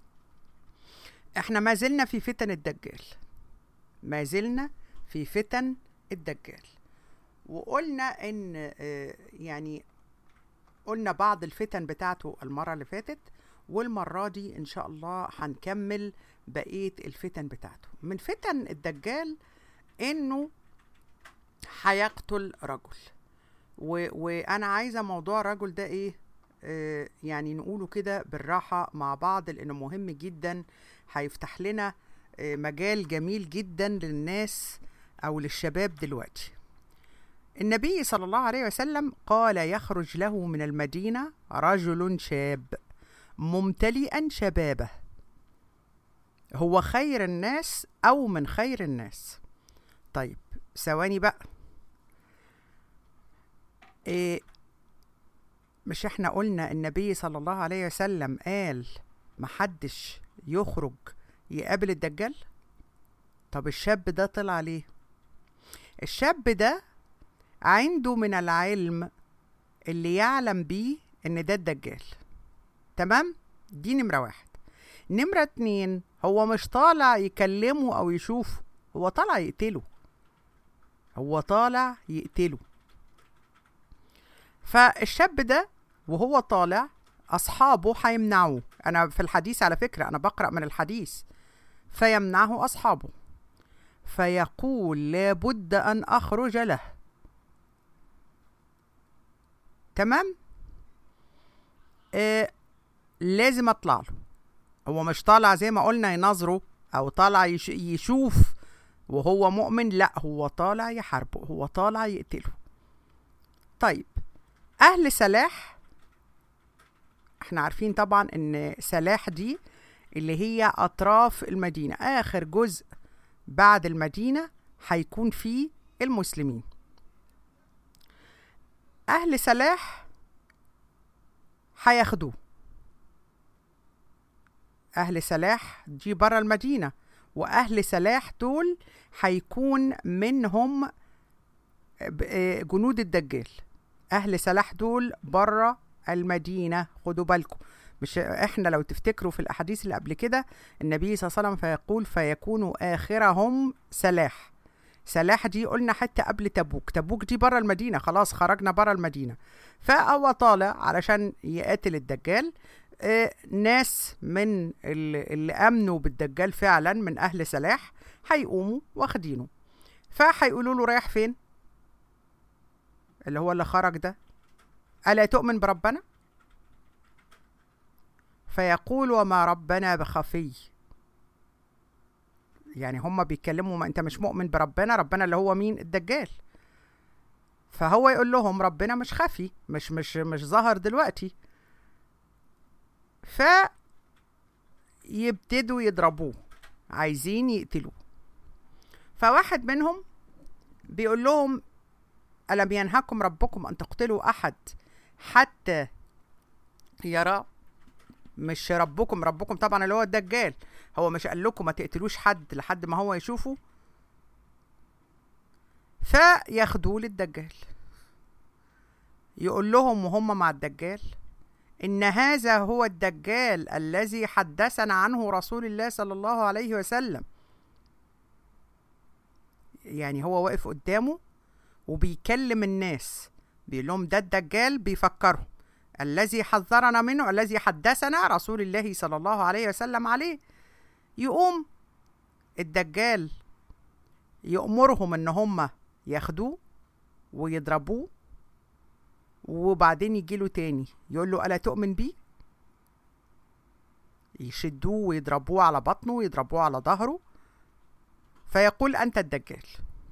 S1: احنا ما زلنا في فتن الدجال ما زلنا في فتن الدجال وقلنا ان آه، يعني قلنا بعض الفتن بتاعته المرة اللي فاتت والمرة دي ان شاء الله هنكمل بقية الفتن بتاعته من فتن الدجال انه هيقتل رجل و... وانا عايزة موضوع الرجل ده ايه آه يعني نقوله كده بالراحة مع بعض لانه مهم جدا هيفتح لنا آه، مجال جميل جدا للناس او للشباب دلوقتي النبي صلى الله عليه وسلم قال يخرج له من المدينه رجل شاب ممتلئا شبابه هو خير الناس او من خير الناس طيب ثواني بقى إيه مش احنا قلنا النبي صلى الله عليه وسلم قال محدش يخرج يقابل الدجال طب الشاب ده طلع ليه الشاب ده عنده من العلم اللي يعلم بيه ان ده الدجال تمام دي نمرة واحد نمرة اتنين هو مش طالع يكلمه او يشوفه هو طالع يقتله هو طالع يقتله فالشاب ده وهو طالع اصحابه هيمنعوه انا في الحديث على فكره انا بقرا من الحديث فيمنعه اصحابه فيقول لابد ان اخرج له تمام آه لازم اطلع له هو مش طالع زي ما قلنا ينظره او طالع يش يشوف وهو مؤمن لا هو طالع يحاربه هو طالع يقتله طيب اهل سلاح احنا عارفين طبعا ان سلاح دي اللي هي اطراف المدينه اخر جزء بعد المدينه هيكون فيه المسلمين اهل سلاح هياخدوه اهل سلاح دي بره المدينه واهل سلاح دول هيكون منهم جنود الدجال اهل سلاح دول بره المدينه خدوا بالكم مش احنا لو تفتكروا في الاحاديث اللي قبل كده النبي صلى الله عليه وسلم فيقول فيكون اخرهم سلاح سلاح دي قلنا حتى قبل تبوك تبوك دي بره المدينه خلاص خرجنا بره المدينه فهو طالع علشان يقاتل الدجال آه ناس من اللي, اللي امنوا بالدجال فعلا من اهل سلاح هيقوموا واخدينه فهيقولوا له رايح فين اللي هو اللي خرج ده ألا تؤمن بربنا؟ فيقول وما ربنا بخفي يعني هم بيتكلموا ما انت مش مؤمن بربنا ربنا اللي هو مين الدجال فهو يقول لهم ربنا مش خفي مش مش مش ظهر دلوقتي ف يبتدوا يضربوه عايزين يقتلوه فواحد منهم بيقول لهم ألم ينهكم ربكم أن تقتلوا أحد حتى يرى مش ربكم ربكم طبعا اللي هو الدجال هو مش قال لكم ما تقتلوش حد لحد ما هو يشوفه فياخدوه للدجال يقول لهم وهم مع الدجال إن هذا هو الدجال الذي حدثنا عنه رسول الله صلى الله عليه وسلم يعني هو واقف قدامه وبيكلم الناس بيقول لهم ده الدجال بيفكرهم الذي حذرنا منه الذي حدثنا رسول الله صلى الله عليه وسلم عليه يقوم الدجال يأمرهم ان هم ياخدوه ويضربوه وبعدين يجيله تاني يقول له ألا تؤمن بي يشدوه ويضربوه على بطنه ويضربوه على ظهره فيقول أنت الدجال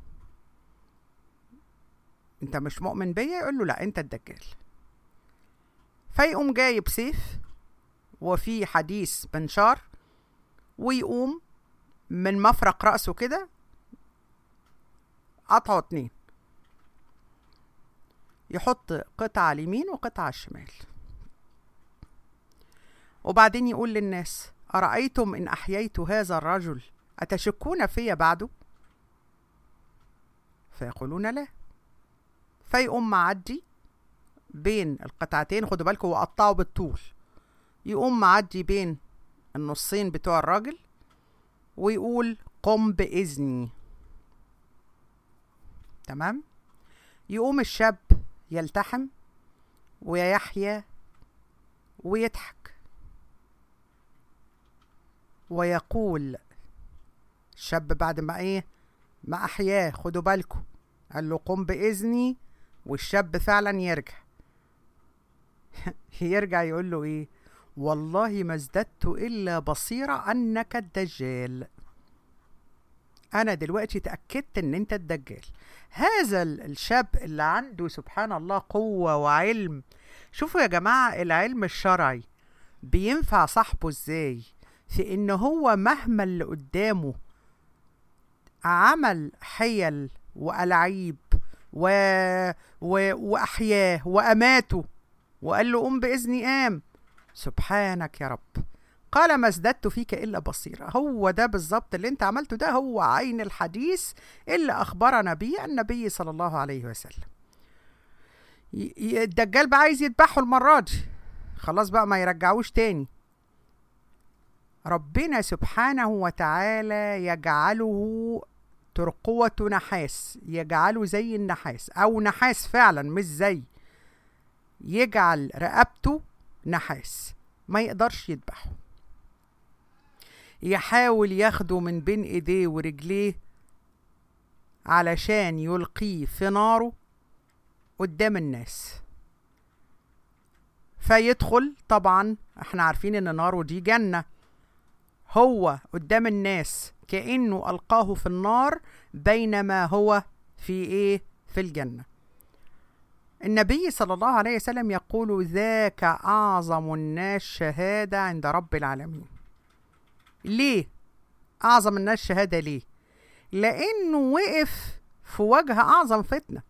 S1: انت مش مؤمن بيا يقول له لا انت الدجال فيقوم جايب سيف وفي حديث منشار ويقوم من مفرق رأسه كده قطعه اتنين يحط قطعة على اليمين وقطعة على الشمال وبعدين يقول للناس أرأيتم إن أحييت هذا الرجل أتشكون في بعده فيقولون لا فيقوم معدي بين القطعتين خدوا بالكم هو قطعه بالطول يقوم معدي بين النصين بتوع الراجل ويقول قم بإذني تمام يقوم الشاب يلتحم ويحيا ويضحك ويقول الشاب بعد ما ايه ما احياه خدوا بالكم قال له قم باذني والشاب فعلا يرجع يرجع يقول له ايه والله ما ازددت الا بصيره انك الدجال انا دلوقتي تاكدت ان انت الدجال هذا الشاب اللي عنده سبحان الله قوه وعلم شوفوا يا جماعه العلم الشرعي بينفع صاحبه ازاي في ان هو مهما اللي قدامه عمل حيل والعيب و... و... وأحياه وأماته وقال له قم بإذني قام سبحانك يا رب قال ما ازددت فيك إلا بصيرة هو ده بالظبط اللي انت عملته ده هو عين الحديث اللي أخبرنا به النبي صلى الله عليه وسلم ي- ي- الدجال بقى عايز يذبحه المرة دي خلاص بقى ما يرجعوش تاني ربنا سبحانه وتعالى يجعله ترقوة نحاس يجعله زي النحاس أو نحاس فعلا مش زي يجعل رقبته نحاس ما يقدرش يذبحه يحاول ياخده من بين ايديه ورجليه علشان يلقيه في ناره قدام الناس فيدخل طبعا احنا عارفين ان ناره دي جنة هو قدام الناس كأنه ألقاه في النار بينما هو في ايه في الجنة النبي صلى الله عليه وسلم يقول ذاك أعظم الناس شهادة عند رب العالمين ليه أعظم الناس شهادة ليه لأنه وقف في وجه أعظم فتنة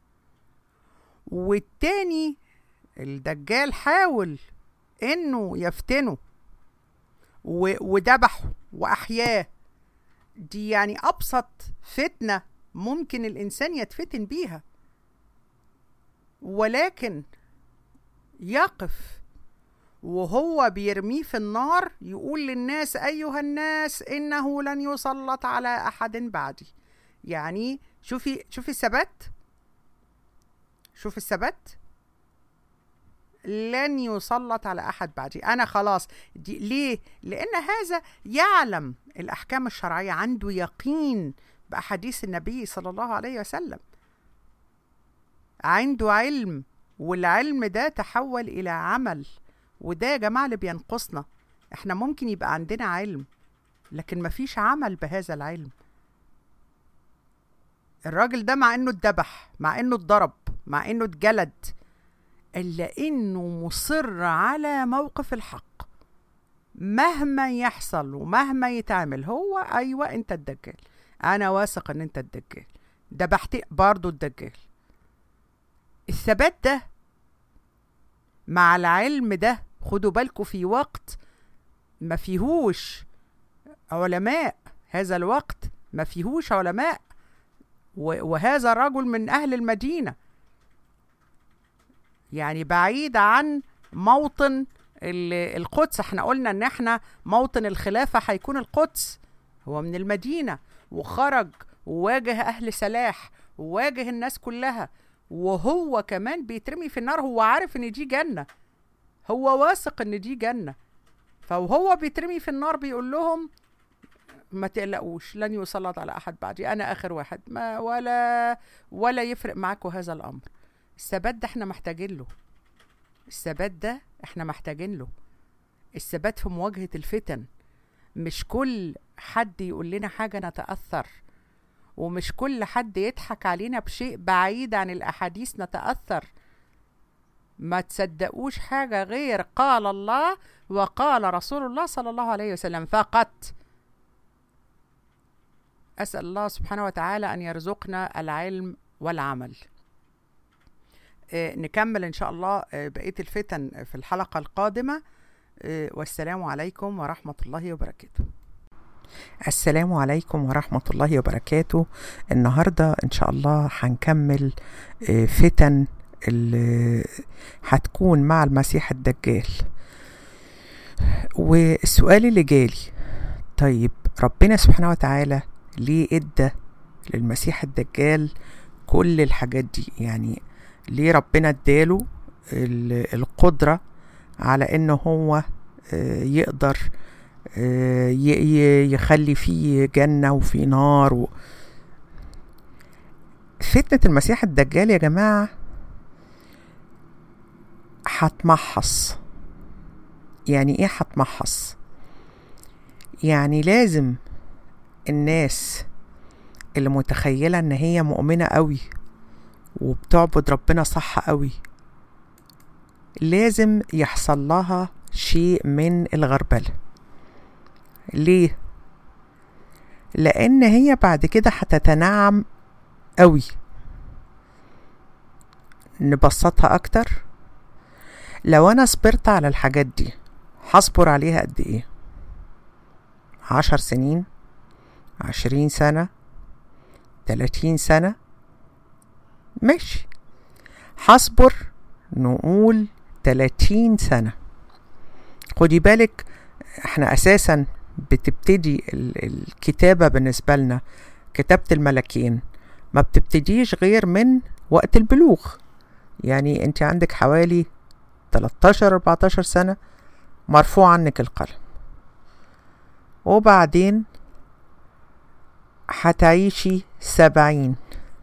S1: والتاني الدجال حاول انه يفتنه و- وذبحه واحياه دي يعني ابسط فتنه ممكن الانسان يتفتن بيها ولكن يقف وهو بيرميه في النار يقول للناس ايها الناس انه لن يسلط على احد بعدي يعني شوفي شوفي الثبات شوف الثبات لن يسلط على احد بعدي انا خلاص دي ليه لان هذا يعلم الاحكام الشرعيه عنده يقين باحاديث النبي صلى الله عليه وسلم عنده علم والعلم ده تحول الى عمل وده يا جماعه اللي بينقصنا احنا ممكن يبقى عندنا علم لكن مفيش عمل بهذا العلم الراجل ده مع انه اتذبح مع انه اتضرب مع انه اتجلد الا انه مصر على موقف الحق مهما يحصل ومهما يتعمل هو ايوه انت الدجال انا واثق ان انت الدجال دبحت برضه الدجال الثبات ده مع العلم ده خدوا بالكم في وقت ما فيهوش علماء هذا الوقت ما فيهوش علماء و- وهذا الرجل من أهل المدينة يعني بعيد عن موطن ال- القدس احنا قلنا ان احنا موطن الخلافة هيكون القدس هو من المدينة وخرج وواجه أهل سلاح وواجه الناس كلها وهو كمان بيترمي في النار هو عارف ان دي جنة هو واثق ان دي جنة فوهو بيترمي في النار بيقول لهم ما تقلقوش لن يسلط على احد بعدي انا اخر واحد ما ولا ولا يفرق معاكم هذا الامر الثبات ده احنا محتاجين له الثبات ده احنا محتاجين له الثبات في مواجهة الفتن مش كل حد يقول لنا حاجة نتأثر ومش كل حد يضحك علينا بشيء بعيد عن الأحاديث نتأثر ما تصدقوش حاجة غير قال الله وقال رسول الله صلى الله عليه وسلم فقط أسأل الله سبحانه وتعالى أن يرزقنا العلم والعمل آه، نكمل إن شاء الله آه، بقية الفتن في الحلقة القادمة آه، والسلام عليكم ورحمة الله وبركاته السلام عليكم ورحمة الله وبركاته النهاردة إن شاء الله هنكمل آه، فتن اللي هتكون مع المسيح الدجال والسؤال اللي جالي طيب ربنا سبحانه وتعالى ليه ادى للمسيح الدجال كل الحاجات دي يعني ليه ربنا اداله ال- القدرة على انه هو آه، يقدر آه، ي- ي- يخلي فيه جنة وفي نار و... فتنة المسيح الدجال يا جماعة هتمحص يعني ايه هتمحص يعني لازم الناس اللي متخيلة ان هي مؤمنة قوي وبتعبد ربنا صح قوي لازم يحصل لها شيء من الغربلة ليه لان هي بعد كده هتتنعم قوي نبسطها أكتر لو أنا صبرت على الحاجات دي هصبر عليها قد إيه عشر سنين عشرين سنة تلاتين سنة ماشي هصبر نقول تلاتين سنة خدي بالك احنا اساسا بتبتدي الكتابة بالنسبة لنا كتابة الملكين ما بتبتديش غير من وقت البلوغ يعني انت عندك حوالي 13 14 سنة مرفوع عنك القلم وبعدين هتعيشي سبعين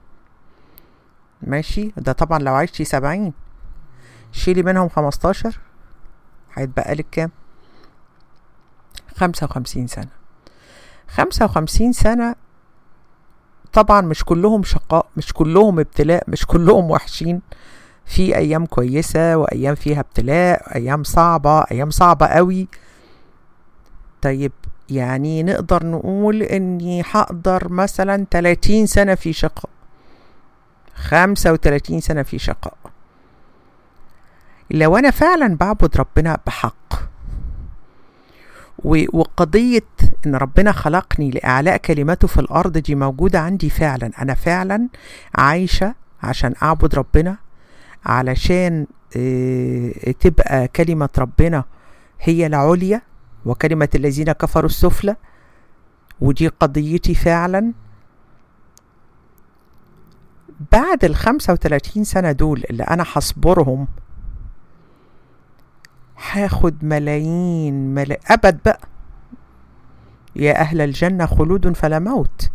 S1: ماشي ده طبعا لو عشتي سبعين شيلي منهم خمستاشر هيتبقى لك كام خمسة وخمسين سنة خمسة وخمسين سنة طبعا مش كلهم شقاء مش كلهم ابتلاء مش كلهم وحشين في ايام كويسة وايام فيها ابتلاء ايام صعبة ايام صعبة قوي طيب يعني نقدر نقول اني هقدر مثلا 30 سنة في شقاء 35 سنة في شقاء لو انا فعلا بعبد ربنا بحق وقضية ان ربنا خلقني لاعلاء كلمته في الارض دي موجودة عندي فعلا انا فعلا عايشة عشان اعبد ربنا علشان تبقى كلمة ربنا هي العليا وكلمة الذين كفروا السفلى ودي قضيتي فعلا بعد الخمسة وتلاتين سنة دول اللي أنا هصبرهم هاخد ملايين ملا... أبد بقى يا أهل الجنة خلود فلا موت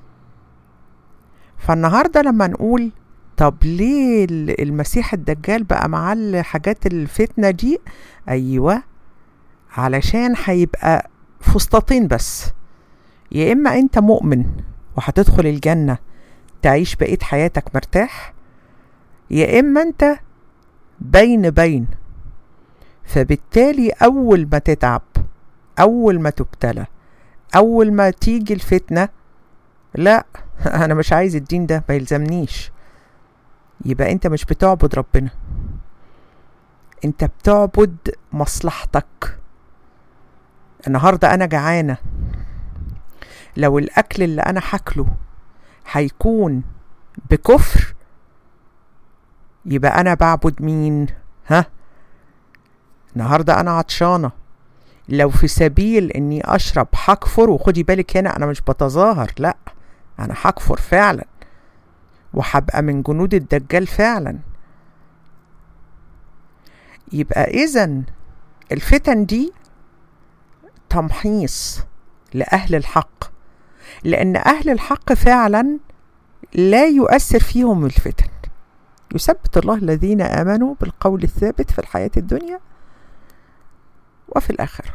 S1: فالنهاردة لما نقول طب ليه المسيح الدجال بقى معاه الحاجات الفتنة دي أيوة علشان هيبقى فسطاطين بس يا إما أنت مؤمن وهتدخل الجنة تعيش بقية حياتك مرتاح يا إما أنت بين بين فبالتالي أول ما تتعب أول ما تبتلى أول ما تيجي الفتنة لا أنا مش عايز الدين ده ما يلزمنيش يبقى أنت مش بتعبد ربنا أنت بتعبد مصلحتك النهاردة أنا جعانة لو الأكل اللي أنا حاكله هيكون بكفر يبقى أنا بعبد مين ها النهاردة أنا عطشانة لو في سبيل إني أشرب هكفر وخدي بالك هنا أنا مش بتظاهر لأ أنا هكفر فعلا وهبقى من جنود الدجال فعلا يبقى إذا الفتن دي تمحيص لأهل الحق لأن أهل الحق فعلا لا يؤثر فيهم الفتن يثبت الله الذين آمنوا بالقول الثابت في الحياة الدنيا وفي الآخرة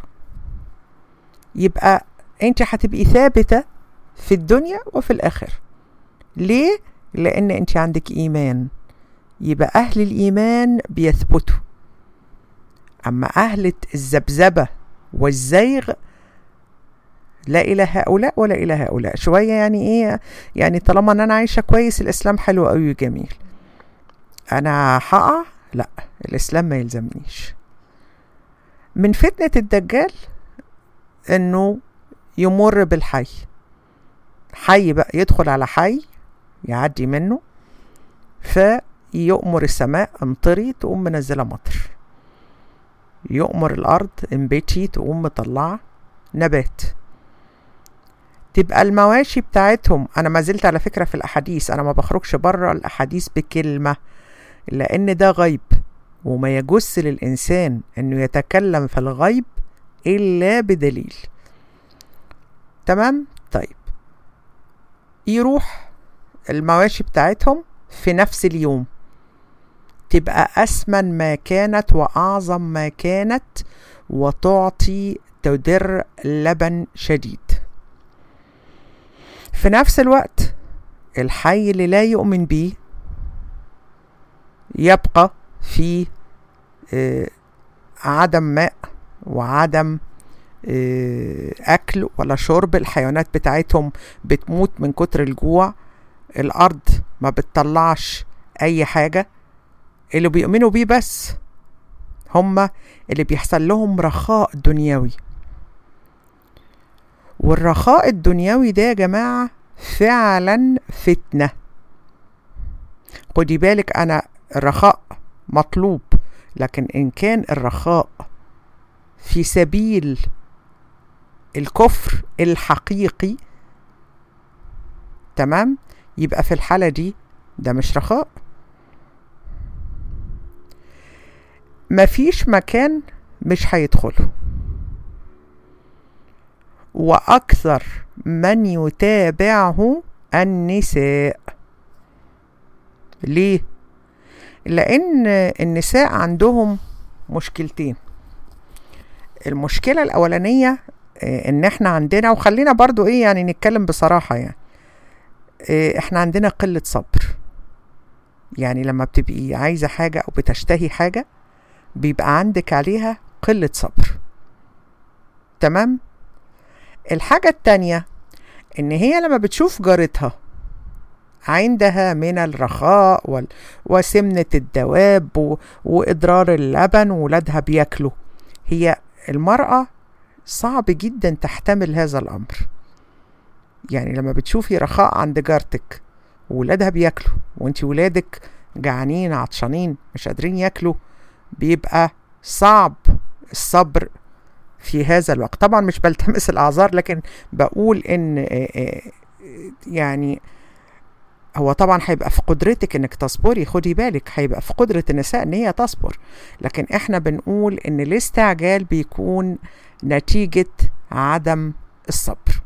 S1: يبقى أنت هتبقي ثابتة في الدنيا وفي الآخرة ليه؟ لأن أنت عندك إيمان يبقى أهل الإيمان بيثبتوا أما أهل الذبذبة والزيغ لا إلى هؤلاء ولا إلى هؤلاء شوية يعني إيه يعني طالما أن أنا عايشة كويس الإسلام حلو أوي وجميل أنا هقع لا الإسلام ما يلزمنيش من فتنة الدجال إنه يمر بالحي حي بقى يدخل على حي يعدي منه فيؤمر السماء امطري تقوم منزلة مطر يؤمر الأرض انبتي تقوم مطلعة نبات تبقى المواشي بتاعتهم أنا ما زلت على فكرة في الأحاديث أنا ما بخرجش بره الأحاديث بكلمة لأن ده غيب وما يجوز للإنسان أنه يتكلم في الغيب إلا بدليل تمام طيب يروح المواشي بتاعتهم في نفس اليوم تبقى أسمن ما كانت وأعظم ما كانت وتعطي تدر لبن شديد في نفس الوقت الحي اللي لا يؤمن بيه يبقى في عدم ماء وعدم أكل ولا شرب الحيوانات بتاعتهم بتموت من كتر الجوع الأرض ما بتطلعش أي حاجة اللي بيؤمنوا بيه بس هم اللي بيحصل لهم رخاء دنيوي والرخاء الدنيوي ده يا جماعة فعلا فتنة خدي بالك أنا الرخاء مطلوب لكن إن كان الرخاء في سبيل الكفر الحقيقي تمام يبقى في الحالة دي ده مش رخاء مفيش مكان مش هيدخله وأكثر من يتابعه النساء ليه؟ لأن النساء عندهم مشكلتين المشكلة الأولانية إن إحنا عندنا وخلينا برضو إيه يعني نتكلم بصراحة يعني إحنا عندنا قلة صبر يعني لما بتبقي عايزة حاجة أو بتشتهي حاجة بيبقى عندك عليها قلة صبر تمام الحاجة التانية إن هي لما بتشوف جارتها عندها من الرخاء وال... وسمنة الدواب و... وإضرار اللبن وولادها بياكلوا هي المرأة صعب جدا تحتمل هذا الأمر يعني لما بتشوفي رخاء عند جارتك وولادها بياكلوا وانت ولادك جعانين عطشانين مش قادرين ياكلوا بيبقى صعب الصبر في هذا الوقت طبعا مش بلتمس الاعذار لكن بقول ان يعني هو طبعا هيبقى في قدرتك انك تصبري خدي بالك هيبقى في قدرة النساء ان هي تصبر لكن احنا بنقول ان الاستعجال بيكون نتيجة عدم الصبر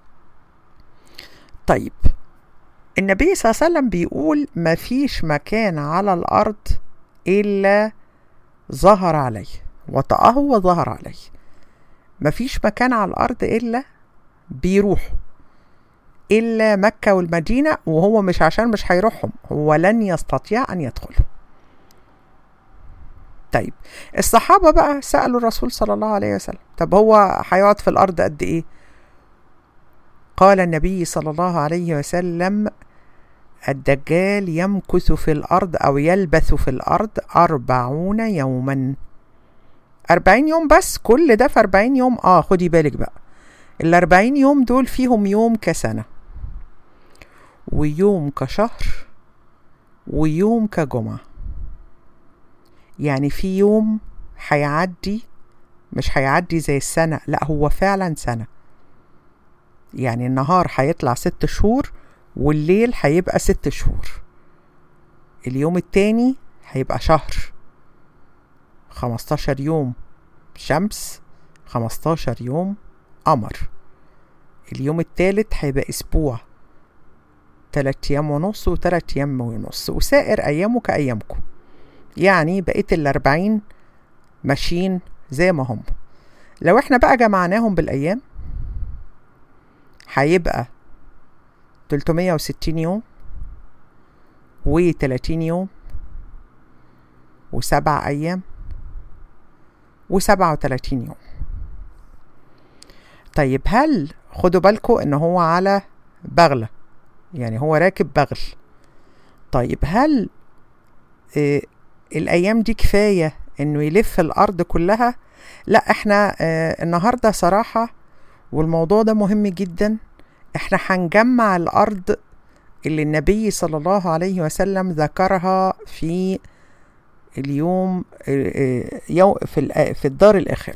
S1: طيب النبي صلى الله عليه وسلم بيقول ما فيش مكان على الأرض إلا ظهر عليه وطأه وظهر عليه ما فيش مكان على الأرض إلا بيروح إلا مكة والمدينة وهو مش عشان مش هيروحهم هو لن يستطيع أن يدخلهم طيب الصحابة بقى سألوا الرسول صلى الله عليه وسلم طب هو هيقعد في الأرض قد إيه قال النبي صلى الله عليه وسلم الدجال يمكث في الأرض أو يلبث في الأرض أربعون يوما أربعين يوم بس كل ده في أربعين يوم آه خدي بالك بقى الأربعين يوم دول فيهم يوم كسنة ويوم كشهر ويوم كجمعة يعني في يوم هيعدي مش هيعدي زي السنة لا هو فعلا سنة يعني النهار هيطلع ست شهور والليل هيبقى ست شهور اليوم التاني هيبقى شهر خمستاشر يوم شمس خمستاشر يوم قمر اليوم التالت هيبقى أسبوع تلات أيام ونص وتلات أيام ونص وسائر أيامه كأيامكم يعني بقيت الأربعين ماشيين زي ما هم لو احنا بقى جمعناهم بالأيام هيبقى تلتمية وستين يوم وتلاتين يوم وسبع أيام وسبعة وتلاتين يوم طيب هل خدوا بالكم ان هو على بغلة يعني هو راكب بغل طيب هل آه الايام دي كفاية انه يلف الارض كلها لا احنا آه النهاردة صراحة والموضوع ده مهم جدا احنا هنجمع الارض اللي النبي صلى الله عليه وسلم ذكرها في اليوم آه يوم في في الدار الاخر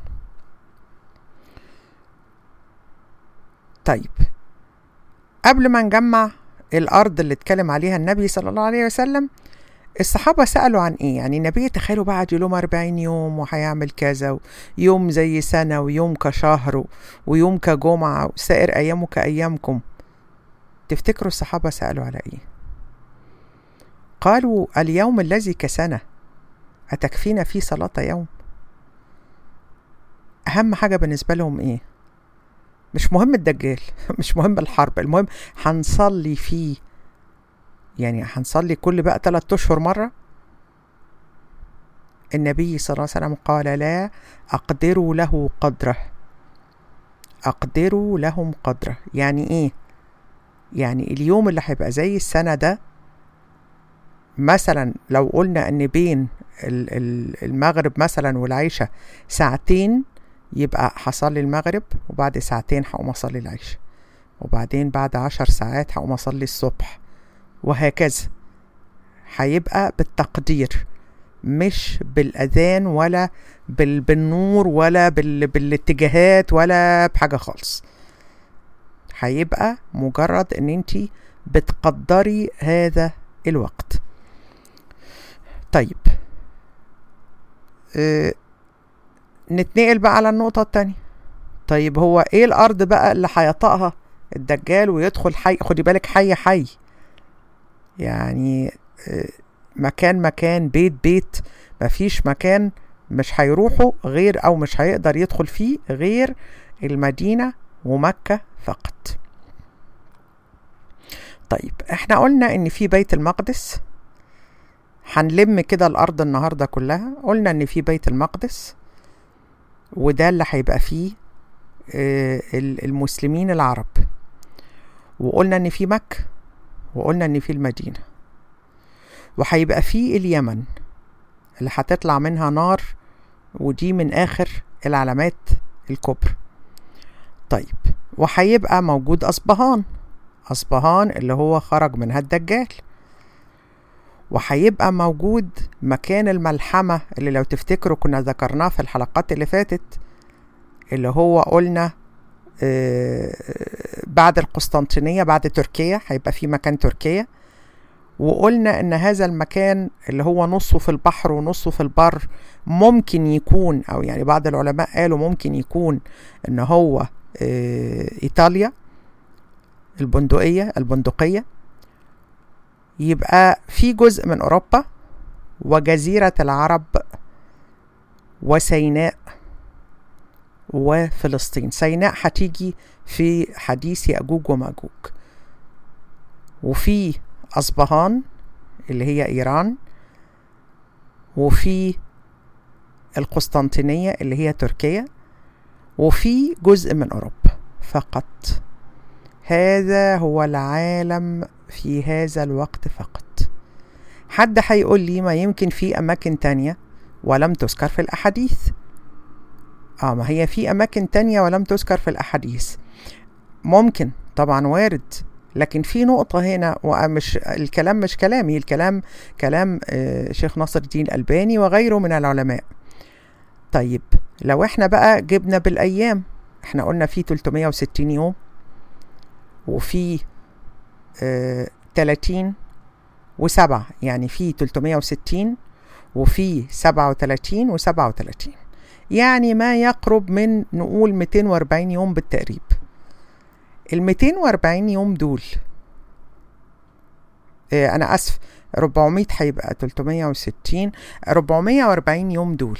S1: طيب قبل ما نجمع الأرض اللي اتكلم عليها النبي صلى الله عليه وسلم الصحابة سألوا عن إيه يعني النبي تخيلوا بعد يوم أربعين يوم وهيعمل كذا يوم زي سنة ويوم كشهر ويوم كجمعة وسائر أيامه كأيامكم تفتكروا الصحابة سألوا على إيه قالوا اليوم الذي كسنة أتكفينا فيه صلاة يوم أهم حاجة بالنسبة لهم إيه مش مهم الدجال مش مهم الحرب المهم هنصلي فيه يعني هنصلي كل بقى تلات اشهر مرة النبي صلى الله عليه وسلم قال لا أقدروا له قدره أقدروا لهم قدره يعني إيه يعني اليوم اللي هيبقى زي السنة ده مثلا لو قلنا ان بين ال- ال- المغرب مثلا والعشاء ساعتين يبقى هصلي المغرب وبعد ساعتين هقوم اصلي العشاء وبعدين بعد عشر ساعات هقوم اصلي الصبح وهكذا هيبقى بالتقدير مش بالاذان ولا بال بالنور ولا بال بالاتجاهات ولا بحاجه خالص هيبقى مجرد ان انت بتقدري هذا الوقت طيب اه نتنقل بقى على النقطة التانية طيب هو ايه الارض بقى اللي هيطأها الدجال ويدخل حي خدي بالك حي حي يعني اه مكان مكان بيت بيت مفيش مكان مش هيروحوا غير او مش هيقدر يدخل فيه غير المدينة ومكة فقط طيب احنا قلنا ان في بيت المقدس هنلم كده الارض النهاردة كلها قلنا ان في بيت المقدس وده اللي هيبقى فيه آه، ال- المسلمين العرب وقلنا ان في مكة وقلنا ان في المدينة وهيبقى في اليمن اللي هتطلع منها نار ودي من اخر العلامات الكبرى طيب وهيبقى موجود اصبهان اصبهان اللي هو خرج منها الدجال وهيبقى موجود مكان الملحمة اللي لو تفتكروا كنا ذكرناه في الحلقات اللي فاتت اللي هو قلنا آه، بعد القسطنطينية بعد تركيا هيبقى في مكان تركيا وقلنا ان هذا المكان اللي هو نصه في البحر ونصه في البر ممكن يكون او يعني بعض العلماء قالوا ممكن يكون ان هو آه، ايطاليا البندقية البندقية يبقى في جزء من اوروبا وجزيرة العرب وسيناء وفلسطين سيناء هتيجي في حديث يأجوج ومأجوج وفي أصبهان اللي هي إيران وفي القسطنطينية اللي هي تركيا وفي جزء من أوروبا فقط هذا هو العالم في هذا الوقت فقط حد هيقول لي ما يمكن في أماكن تانية ولم تذكر في الأحاديث اه ما هي في أماكن تانية ولم تذكر في الأحاديث ممكن طبعا وارد لكن في نقطة هنا ومش الكلام مش كلامي الكلام كلام آه، شيخ ناصر الدين الألباني وغيره من العلماء طيب لو احنا بقى جبنا بالأيام احنا قلنا في 360 يوم وفي آه 30 وسبعة يعني في 360 وفي 37 و37 يعني ما يقرب من نقول 240 يوم بالتقريب ال 240 يوم دول آه انا اسف 400 هيبقى 360 440 يوم دول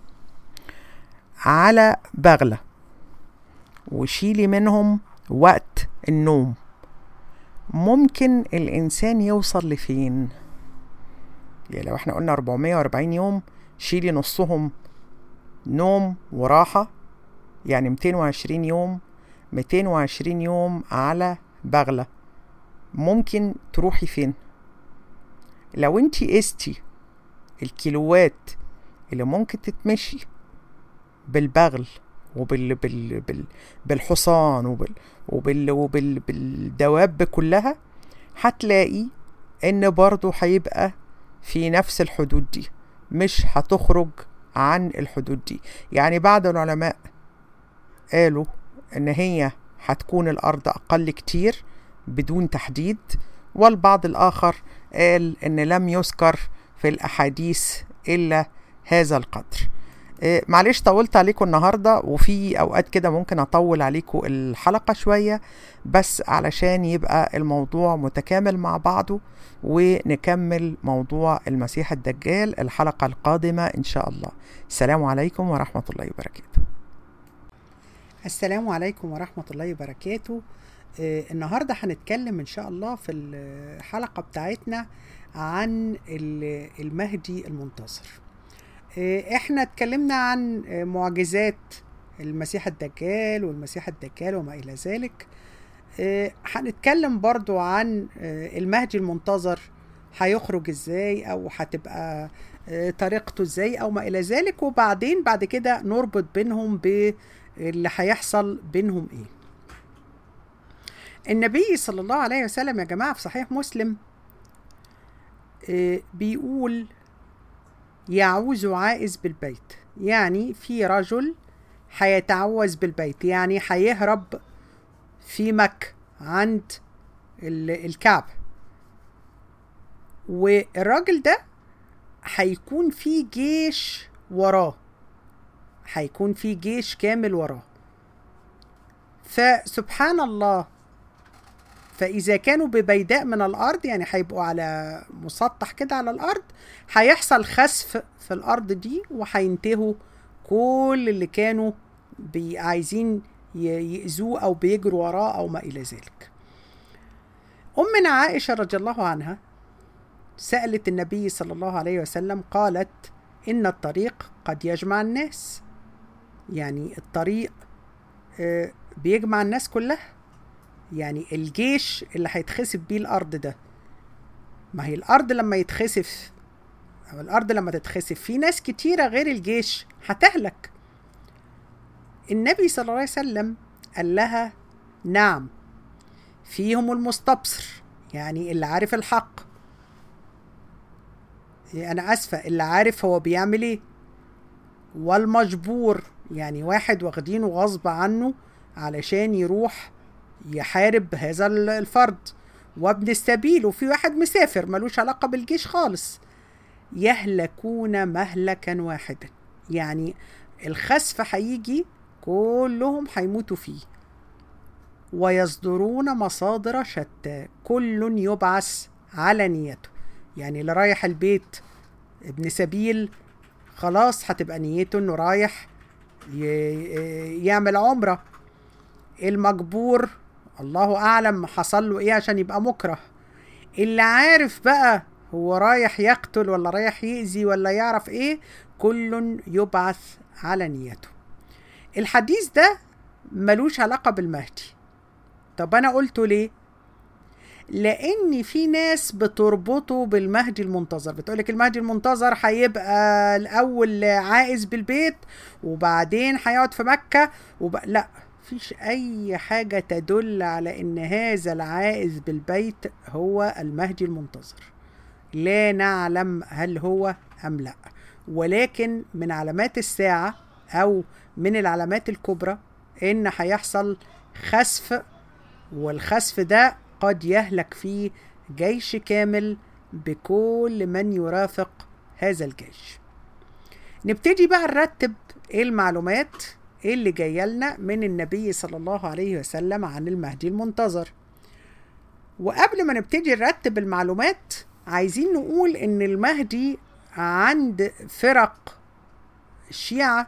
S1: على بغلة وشيلي منهم وقت النوم ممكن الإنسان يوصل لفين يعني لو احنا قلنا 440 يوم شيلي نصهم نوم وراحة يعني 220 يوم 220 يوم على بغلة ممكن تروحي فين لو انت قستي الكيلوات اللي ممكن تتمشي بالبغل وبال بال بال بالحصان وبال وبال وبال بالدواب كلها هتلاقي ان برضو هيبقى في نفس الحدود دي مش هتخرج عن الحدود دي يعني بعض العلماء قالوا ان هي هتكون الارض اقل كتير بدون تحديد والبعض الاخر قال ان لم يذكر في الاحاديث الا هذا القدر إيه، معلش طولت عليكم النهاردة وفي أوقات كده ممكن أطول عليكم الحلقة شوية بس علشان يبقى الموضوع متكامل مع بعضه ونكمل موضوع المسيح الدجال الحلقة القادمة إن شاء الله السلام عليكم ورحمة الله وبركاته السلام عليكم ورحمة الله وبركاته آه، النهاردة هنتكلم إن شاء الله في الحلقة بتاعتنا عن ال- المهدي المنتظر آه، احنا اتكلمنا عن آه، معجزات المسيح الدجال والمسيح الدجال وما إلى ذلك آه، هنتكلم برضو عن آه، المهدي المنتظر هيخرج ازاي او هتبقى آه، طريقته ازاي او ما الى ذلك وبعدين بعد كده نربط بينهم باللي هيحصل بينهم ايه النبي صلى الله عليه وسلم يا جماعه في صحيح مسلم آه، بيقول يعوز عائز بالبيت يعني في رجل هيتعوز بالبيت يعني هيهرب في مكة عند ال- الكعبة والراجل ده هيكون في جيش وراه هيكون في جيش كامل وراه فسبحان الله فإذا كانوا ببيداء من الأرض يعني هيبقوا على مسطح كده على الأرض هيحصل خسف في الأرض دي وهينتهوا كل اللي كانوا بي عايزين ي- يأذوه أو بيجروا وراه أو ما إلى ذلك أمنا عائشة رضي الله عنها سألت النبي صلى الله عليه وسلم قالت إن الطريق قد يجمع الناس يعني الطريق آه، بيجمع الناس كلها يعني الجيش اللي هيتخسف بيه الأرض ده ما هي الأرض لما يتخسف أو الأرض لما تتخسف في ناس كتيرة غير الجيش هتهلك النبي صلى الله عليه وسلم قال لها نعم فيهم المستبصر يعني اللي عارف الحق انا اسفه اللي عارف هو بيعمل ايه والمجبور يعني واحد واخدينه غصب عنه علشان يروح يحارب هذا ال- الفرد وابن السبيل وفي واحد مسافر ملوش علاقه بالجيش خالص يهلكون مهلكا واحدا يعني الخسف هيجي كلهم هيموتوا فيه ويصدرون مصادر شتى كل يبعث على نيته يعني اللي رايح البيت ابن سبيل خلاص هتبقى نيته انه رايح ي- يعمل عمرة المجبور الله اعلم حصل له ايه عشان يبقى مكره اللي عارف بقى هو رايح يقتل ولا رايح يأذي ولا يعرف ايه كل يبعث على نيته الحديث ده ملوش علاقة بالمهدي طب انا قلته ليه لان في ناس بتربطه بالمهدي المنتظر بتقولك المهدي المنتظر هيبقى الاول عائز بالبيت وبعدين هيقعد في مكة وب... لا فيش اي حاجة تدل على ان هذا العائز بالبيت هو المهدي المنتظر لا نعلم هل هو ام لا ولكن من علامات الساعة او من العلامات الكبرى ان هيحصل خسف والخسف ده قد يهلك فيه جيش كامل بكل من يرافق هذا الجيش نبتدي بقى نرتب ايه المعلومات ايه اللي جايه لنا من النبي صلى الله عليه وسلم عن المهدي المنتظر وقبل ما نبتدي نرتب المعلومات عايزين نقول ان المهدي عند فرق الشيعة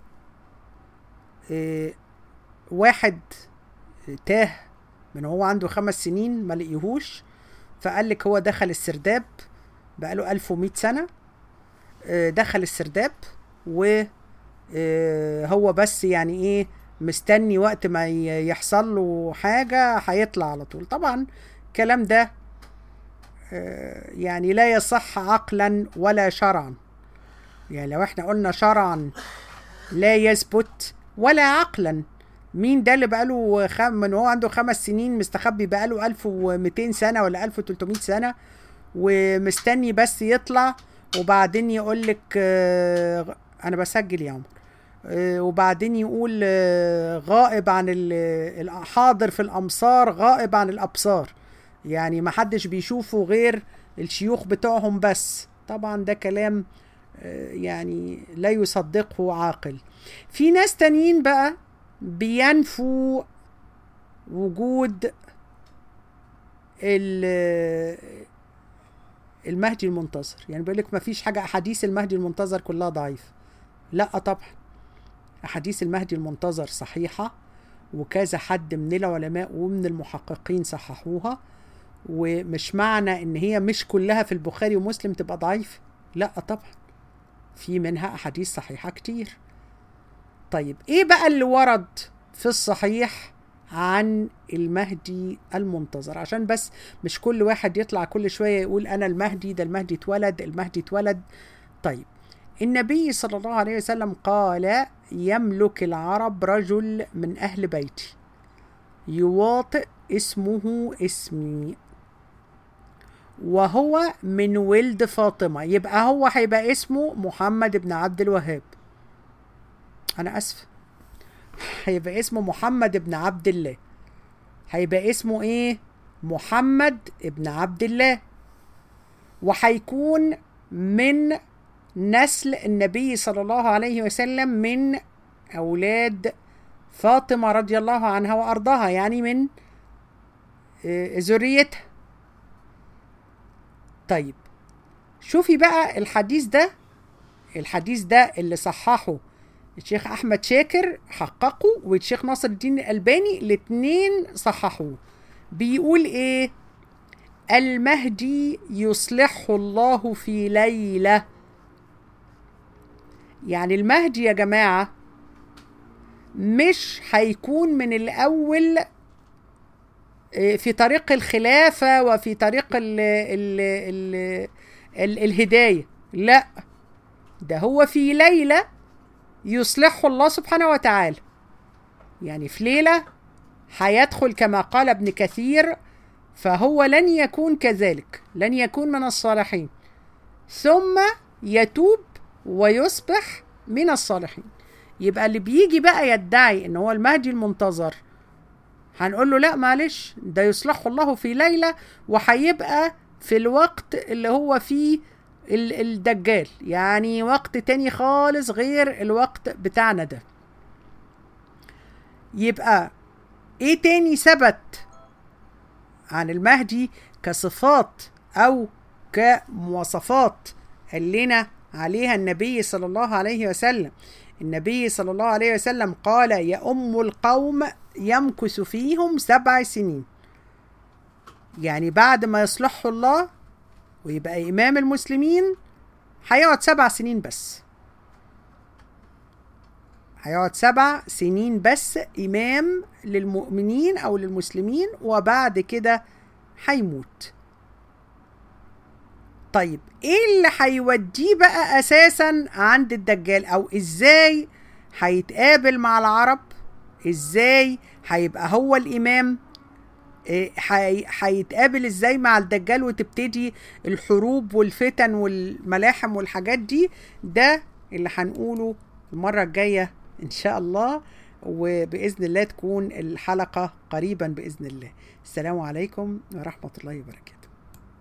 S1: إيه، واحد تاه من هو عنده خمس سنين ما لقيهوش فقال لك هو دخل السرداب بقاله 1100 سنة آه، دخل السرداب و آه، هو بس يعني ايه مستني وقت ما ي- يحصل له حاجة هيطلع على طول طبعا الكلام ده آه، يعني لا يصح عقلا ولا شرعا يعني لو احنا قلنا شرعا لا يثبت ولا عقلا مين ده اللي بقاله خم... من هو عنده خمس سنين مستخبي بقاله 1200 سنة ولا 1300 سنة ومستني بس يطلع وبعدين يقول لك آه، انا بسجل يا عمر آه، وبعدين يقول آه، غائب عن ال- الحاضر في الامصار غائب عن الابصار يعني ما حدش بيشوفه غير الشيوخ بتوعهم بس طبعا ده كلام آه، يعني لا يصدقه عاقل في ناس تانيين بقى بينفوا وجود ال- المهدي المنتظر يعني بيقول لك ما فيش حاجه احاديث المهدي المنتظر كلها ضعيفه لا طبعا احاديث المهدي المنتظر صحيحه وكذا حد من العلماء ومن المحققين صححوها ومش معنى ان هي مش كلها في البخاري ومسلم تبقى ضعيفه لا طبعا في منها احاديث صحيحه كتير طيب ايه بقى اللي ورد في الصحيح عن المهدي المنتظر عشان بس مش كل واحد يطلع كل شوية يقول أنا المهدي ده المهدي اتولد المهدي اتولد طيب النبي صلى الله عليه وسلم قال يملك العرب رجل من أهل بيتي يواطئ اسمه اسمي وهو من ولد فاطمة يبقى هو هيبقى اسمه محمد بن عبد الوهاب أنا أسف هيبقى اسمه محمد بن عبد الله هيبقى اسمه إيه محمد بن عبد الله وهيكون من نسل النبي صلى الله عليه وسلم من أولاد فاطمة رضي الله عنها وأرضاها يعني من آه، ذريتها طيب شوفي بقى الحديث ده الحديث ده اللي صححه الشيخ احمد شاكر حققه والشيخ ناصر الدين الالباني الاتنين صححوه بيقول ايه المهدي يصلحه الله في ليله يعني المهدي يا جماعه مش هيكون من الاول آه، في طريق الخلافة وفي طريق ال ال ال ال الهداية لا ده هو في ليلة يصلحه الله سبحانه وتعالى يعني في ليلة هيدخل كما قال ابن كثير فهو لن يكون كذلك لن يكون من الصالحين ثم يتوب ويصبح من الصالحين يبقى اللي بيجي بقى يدعي ان هو المهدي المنتظر هنقول له لا معلش ده يصلحه الله في ليلة وهيبقى في الوقت اللي هو فيه ال- الدجال يعني وقت تاني خالص غير الوقت بتاعنا ده يبقى ايه تاني ثبت عن المهدي كصفات او كمواصفات قال لنا عليها النبي صلى الله عليه وسلم النبي صلى الله عليه وسلم قال يا أم القوم يمكث فيهم سبع سنين يعني بعد ما يصلحه الله ويبقى إمام المسلمين هيقعد سبع سنين بس هيقعد سبع سنين بس إمام للمؤمنين أو للمسلمين وبعد كده هيموت طيب ايه اللي هيوديه بقى اساسا عند الدجال او ازاي هيتقابل مع العرب ازاي هيبقى هو الامام إيه هي- هيتقابل ازاي مع الدجال وتبتدي الحروب والفتن والملاحم والحاجات دي ده اللي هنقوله المرة الجاية ان شاء الله وبإذن الله تكون الحلقة قريبا بإذن الله السلام عليكم ورحمة الله وبركاته